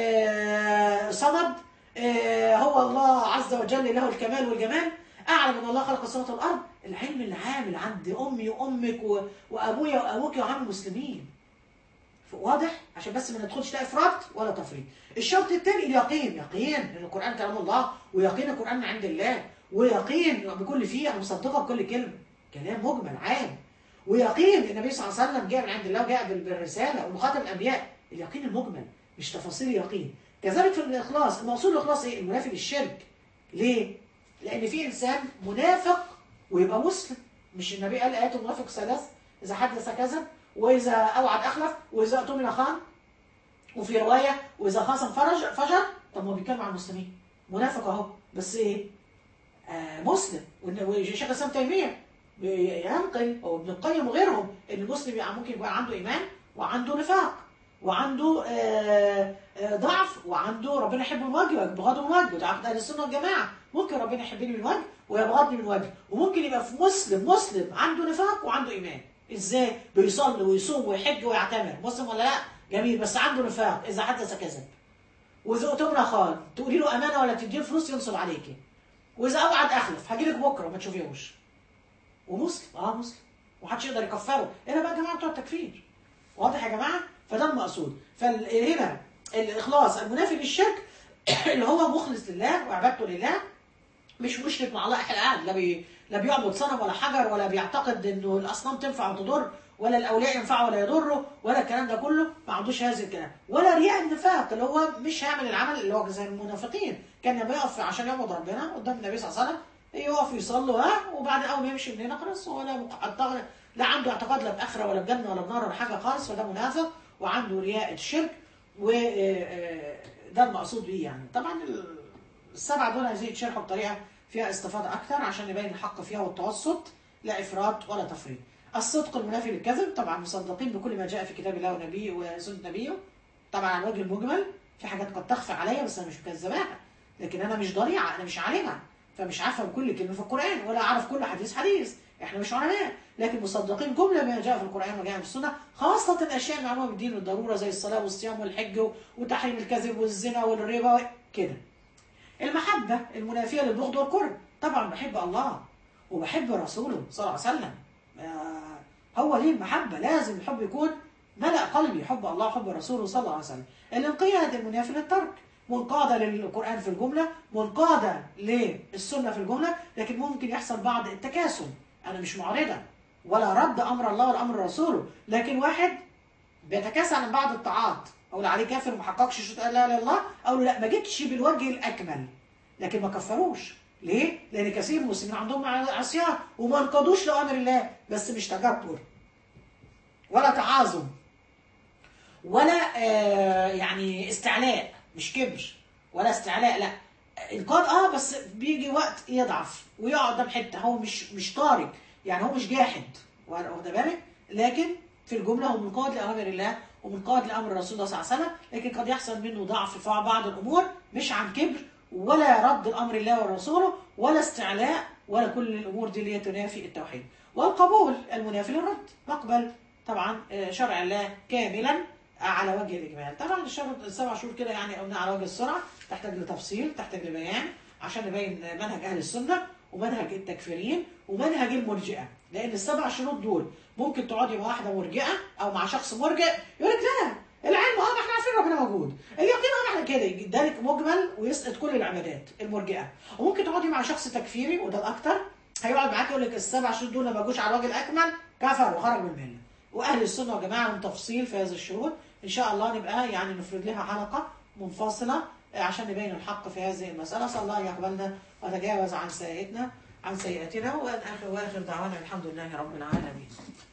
آه صمد آه هو الله عز وجل له الكمال والجمال اعلم ان الله خلق السماوات والارض العلم العامل عند امي وامك و... وابويا وابوك وعام المسلمين واضح عشان بس ما ندخلش لا افراط ولا تفريط الشرط الثاني اليقين يقين ان القران كلام الله ويقين القران من عند الله ويقين بكل فيه انا مصدقه بكل كلمه كلام مجمل عام ويقين النبي صلى الله عليه وسلم جاء من عند الله وجاء بال- بالرساله ومخاطب الانبياء اليقين المجمل مش تفاصيل يقين كذلك في الاخلاص المقصود الاخلاص ايه المنافي للشرك ليه لان في انسان منافق ويبقى مسلم مش النبي قال ايات المنافق ثلاث اذا حدث كذب واذا اوعد اخلف واذا اؤتمن خان وفي روايه واذا خاصم فرج فجر طب ما هو بيتكلم عن المسلمين منافق اهو بس ايه آه مسلم وإن- وشيخ الاسلام تيميه ينقل او ابن القيم وغيرهم ان المسلم يعني ممكن يبقى عنده ايمان وعنده نفاق وعنده آه، آه، ضعف وعنده ربنا يحبه من وجه ويبغضه من وجه وده عقد اهل السنه والجماعه ممكن ربنا يحبني من وجه ويبغضني من وجه وممكن يبقى في مسلم مسلم عنده نفاق وعنده ايمان ازاي بيصلي ويصوم ويحج ويعتمر مسلم ولا لا جميل بس عنده نفاق اذا حدث كذب واذا اؤتمن خان تقولي له امانه ولا تديه فلوس ينصب عليكي واذا اوعد اخلف هجيلك بكره ما تشوفيهوش ومسلم اه مسلم ومحدش يقدر يكفره هنا بقى يا جماعه بتوع التكفير واضح يا جماعه فده المقصود فهنا الاخلاص المنافي للشرك اللي هو مخلص لله وعبادته لله مش مشرك مع الله احد لا بي لا بيعبد صنم ولا حجر ولا بيعتقد انه الاصنام تنفع وتضر ولا الاولياء ينفعوا ولا يضروا ولا الكلام ده كله ما عندوش هذا الكلام ولا رياء النفاق اللي هو مش هيعمل العمل اللي هو زي المنافقين كان لما يقف عشان يعبد ربنا قدام النبي صلى الله عليه وسلم يقف يصلي ها وبعد اول ما يمشي من هنا خلاص ولا مقطع لا عنده اعتقاد لا باخره ولا بجنه ولا بنار ولا حاجه خالص فده منافق وعنده رياء الشرك وده المقصود بيه يعني طبعا السبعه دول عايزين يتشرحوا بطريقه فيها استفاضه اكتر عشان يبين الحق فيها والتوسط لا افراط ولا تفريط الصدق المنافي للكذب طبعا مصدقين بكل ما جاء في كتاب الله ونبيه وسنه نبيه طبعا على الوجه المجمل في حاجات قد تخفى عليا بس انا مش مكذباها لكن انا مش ضريعه انا مش عالمه فمش عارفه بكل كلمه في القران ولا اعرف كل حديث حديث احنا مش علماء لكن مصدقين جمله ما جاء في القران وجاء في السنه خاصه الاشياء المعلومه بالدين والضروره زي الصلاه والصيام والحج وتحريم الكذب والزنا والربا كده المحبه المنافيه للبغض والكره طبعا بحب الله وبحب رسوله صلى الله عليه وسلم آه هو ليه المحبه لازم الحب يكون ملأ قلبي حب الله وحب رسوله صلى الله عليه وسلم الانقياد المنافي للترك منقادة للقرآن في الجملة منقادة للسنة في الجملة لكن ممكن يحصل بعض التكاسل أنا مش معرضة ولا رد أمر الله ولا أمر رسوله لكن واحد بيتكاسل عن بعض الطاعات أقول عليه كافر ما حققش شروط لا إله إلا الله أقول له لا ما جيتش بالوجه الأكمل لكن ما كفروش ليه؟ لأن كثير من المسلمين عندهم عصيان وما انقادوش لأمر الله بس مش تجبر ولا تعاظم ولا آه يعني استعلاء مش كبر ولا استعلاء لا انقاذ اه بس بيجي وقت يضعف ويقعد قدام حته هو مش مش طارق يعني هو مش جاحد واخد بالك لكن في الجمله هو منقاد لاوامر الله ومنقاد لامر الرسول صلى الله عليه وسلم لكن قد يحصل منه ضعف في بعض الامور مش عن كبر ولا رد الامر الله ورسوله ولا استعلاء ولا كل الامور دي اللي هي تنافي التوحيد والقبول المنافي للرد نقبل طبعا شرع الله كاملا على وجه الاجمال طبعا الشهر السبع شهور كده يعني قلنا على وجه السرعه تحتاج لتفصيل تحتاج لبيان عشان نبين منهج اهل السنه ومنهج التكفيرين ومنهج المرجئه لان السبع شروط دول ممكن تقعدي مع واحده مرجئه او مع شخص مرجئ يقول لك لا العلم اه ما احنا عارفين ربنا موجود اليقين اه ما احنا كده ذلك مجمل ويسقط كل العبادات المرجئه وممكن تقعدي مع شخص تكفيري وده الاكثر هيقعد معاك يقول لك السبع شروط دول ما جوش على الوجه الاكمل كفر وخرج من المله واهل السنه والجماعه من تفصيل في هذه الشروط ان شاء الله نبقى يعني نفرد لها حلقه منفصله عشان نبين الحق في هذه المساله صلى الله يقبلنا وتجاوز عن سيئتنا عن سيئاتنا واخر واخر دعوانا الحمد لله رب العالمين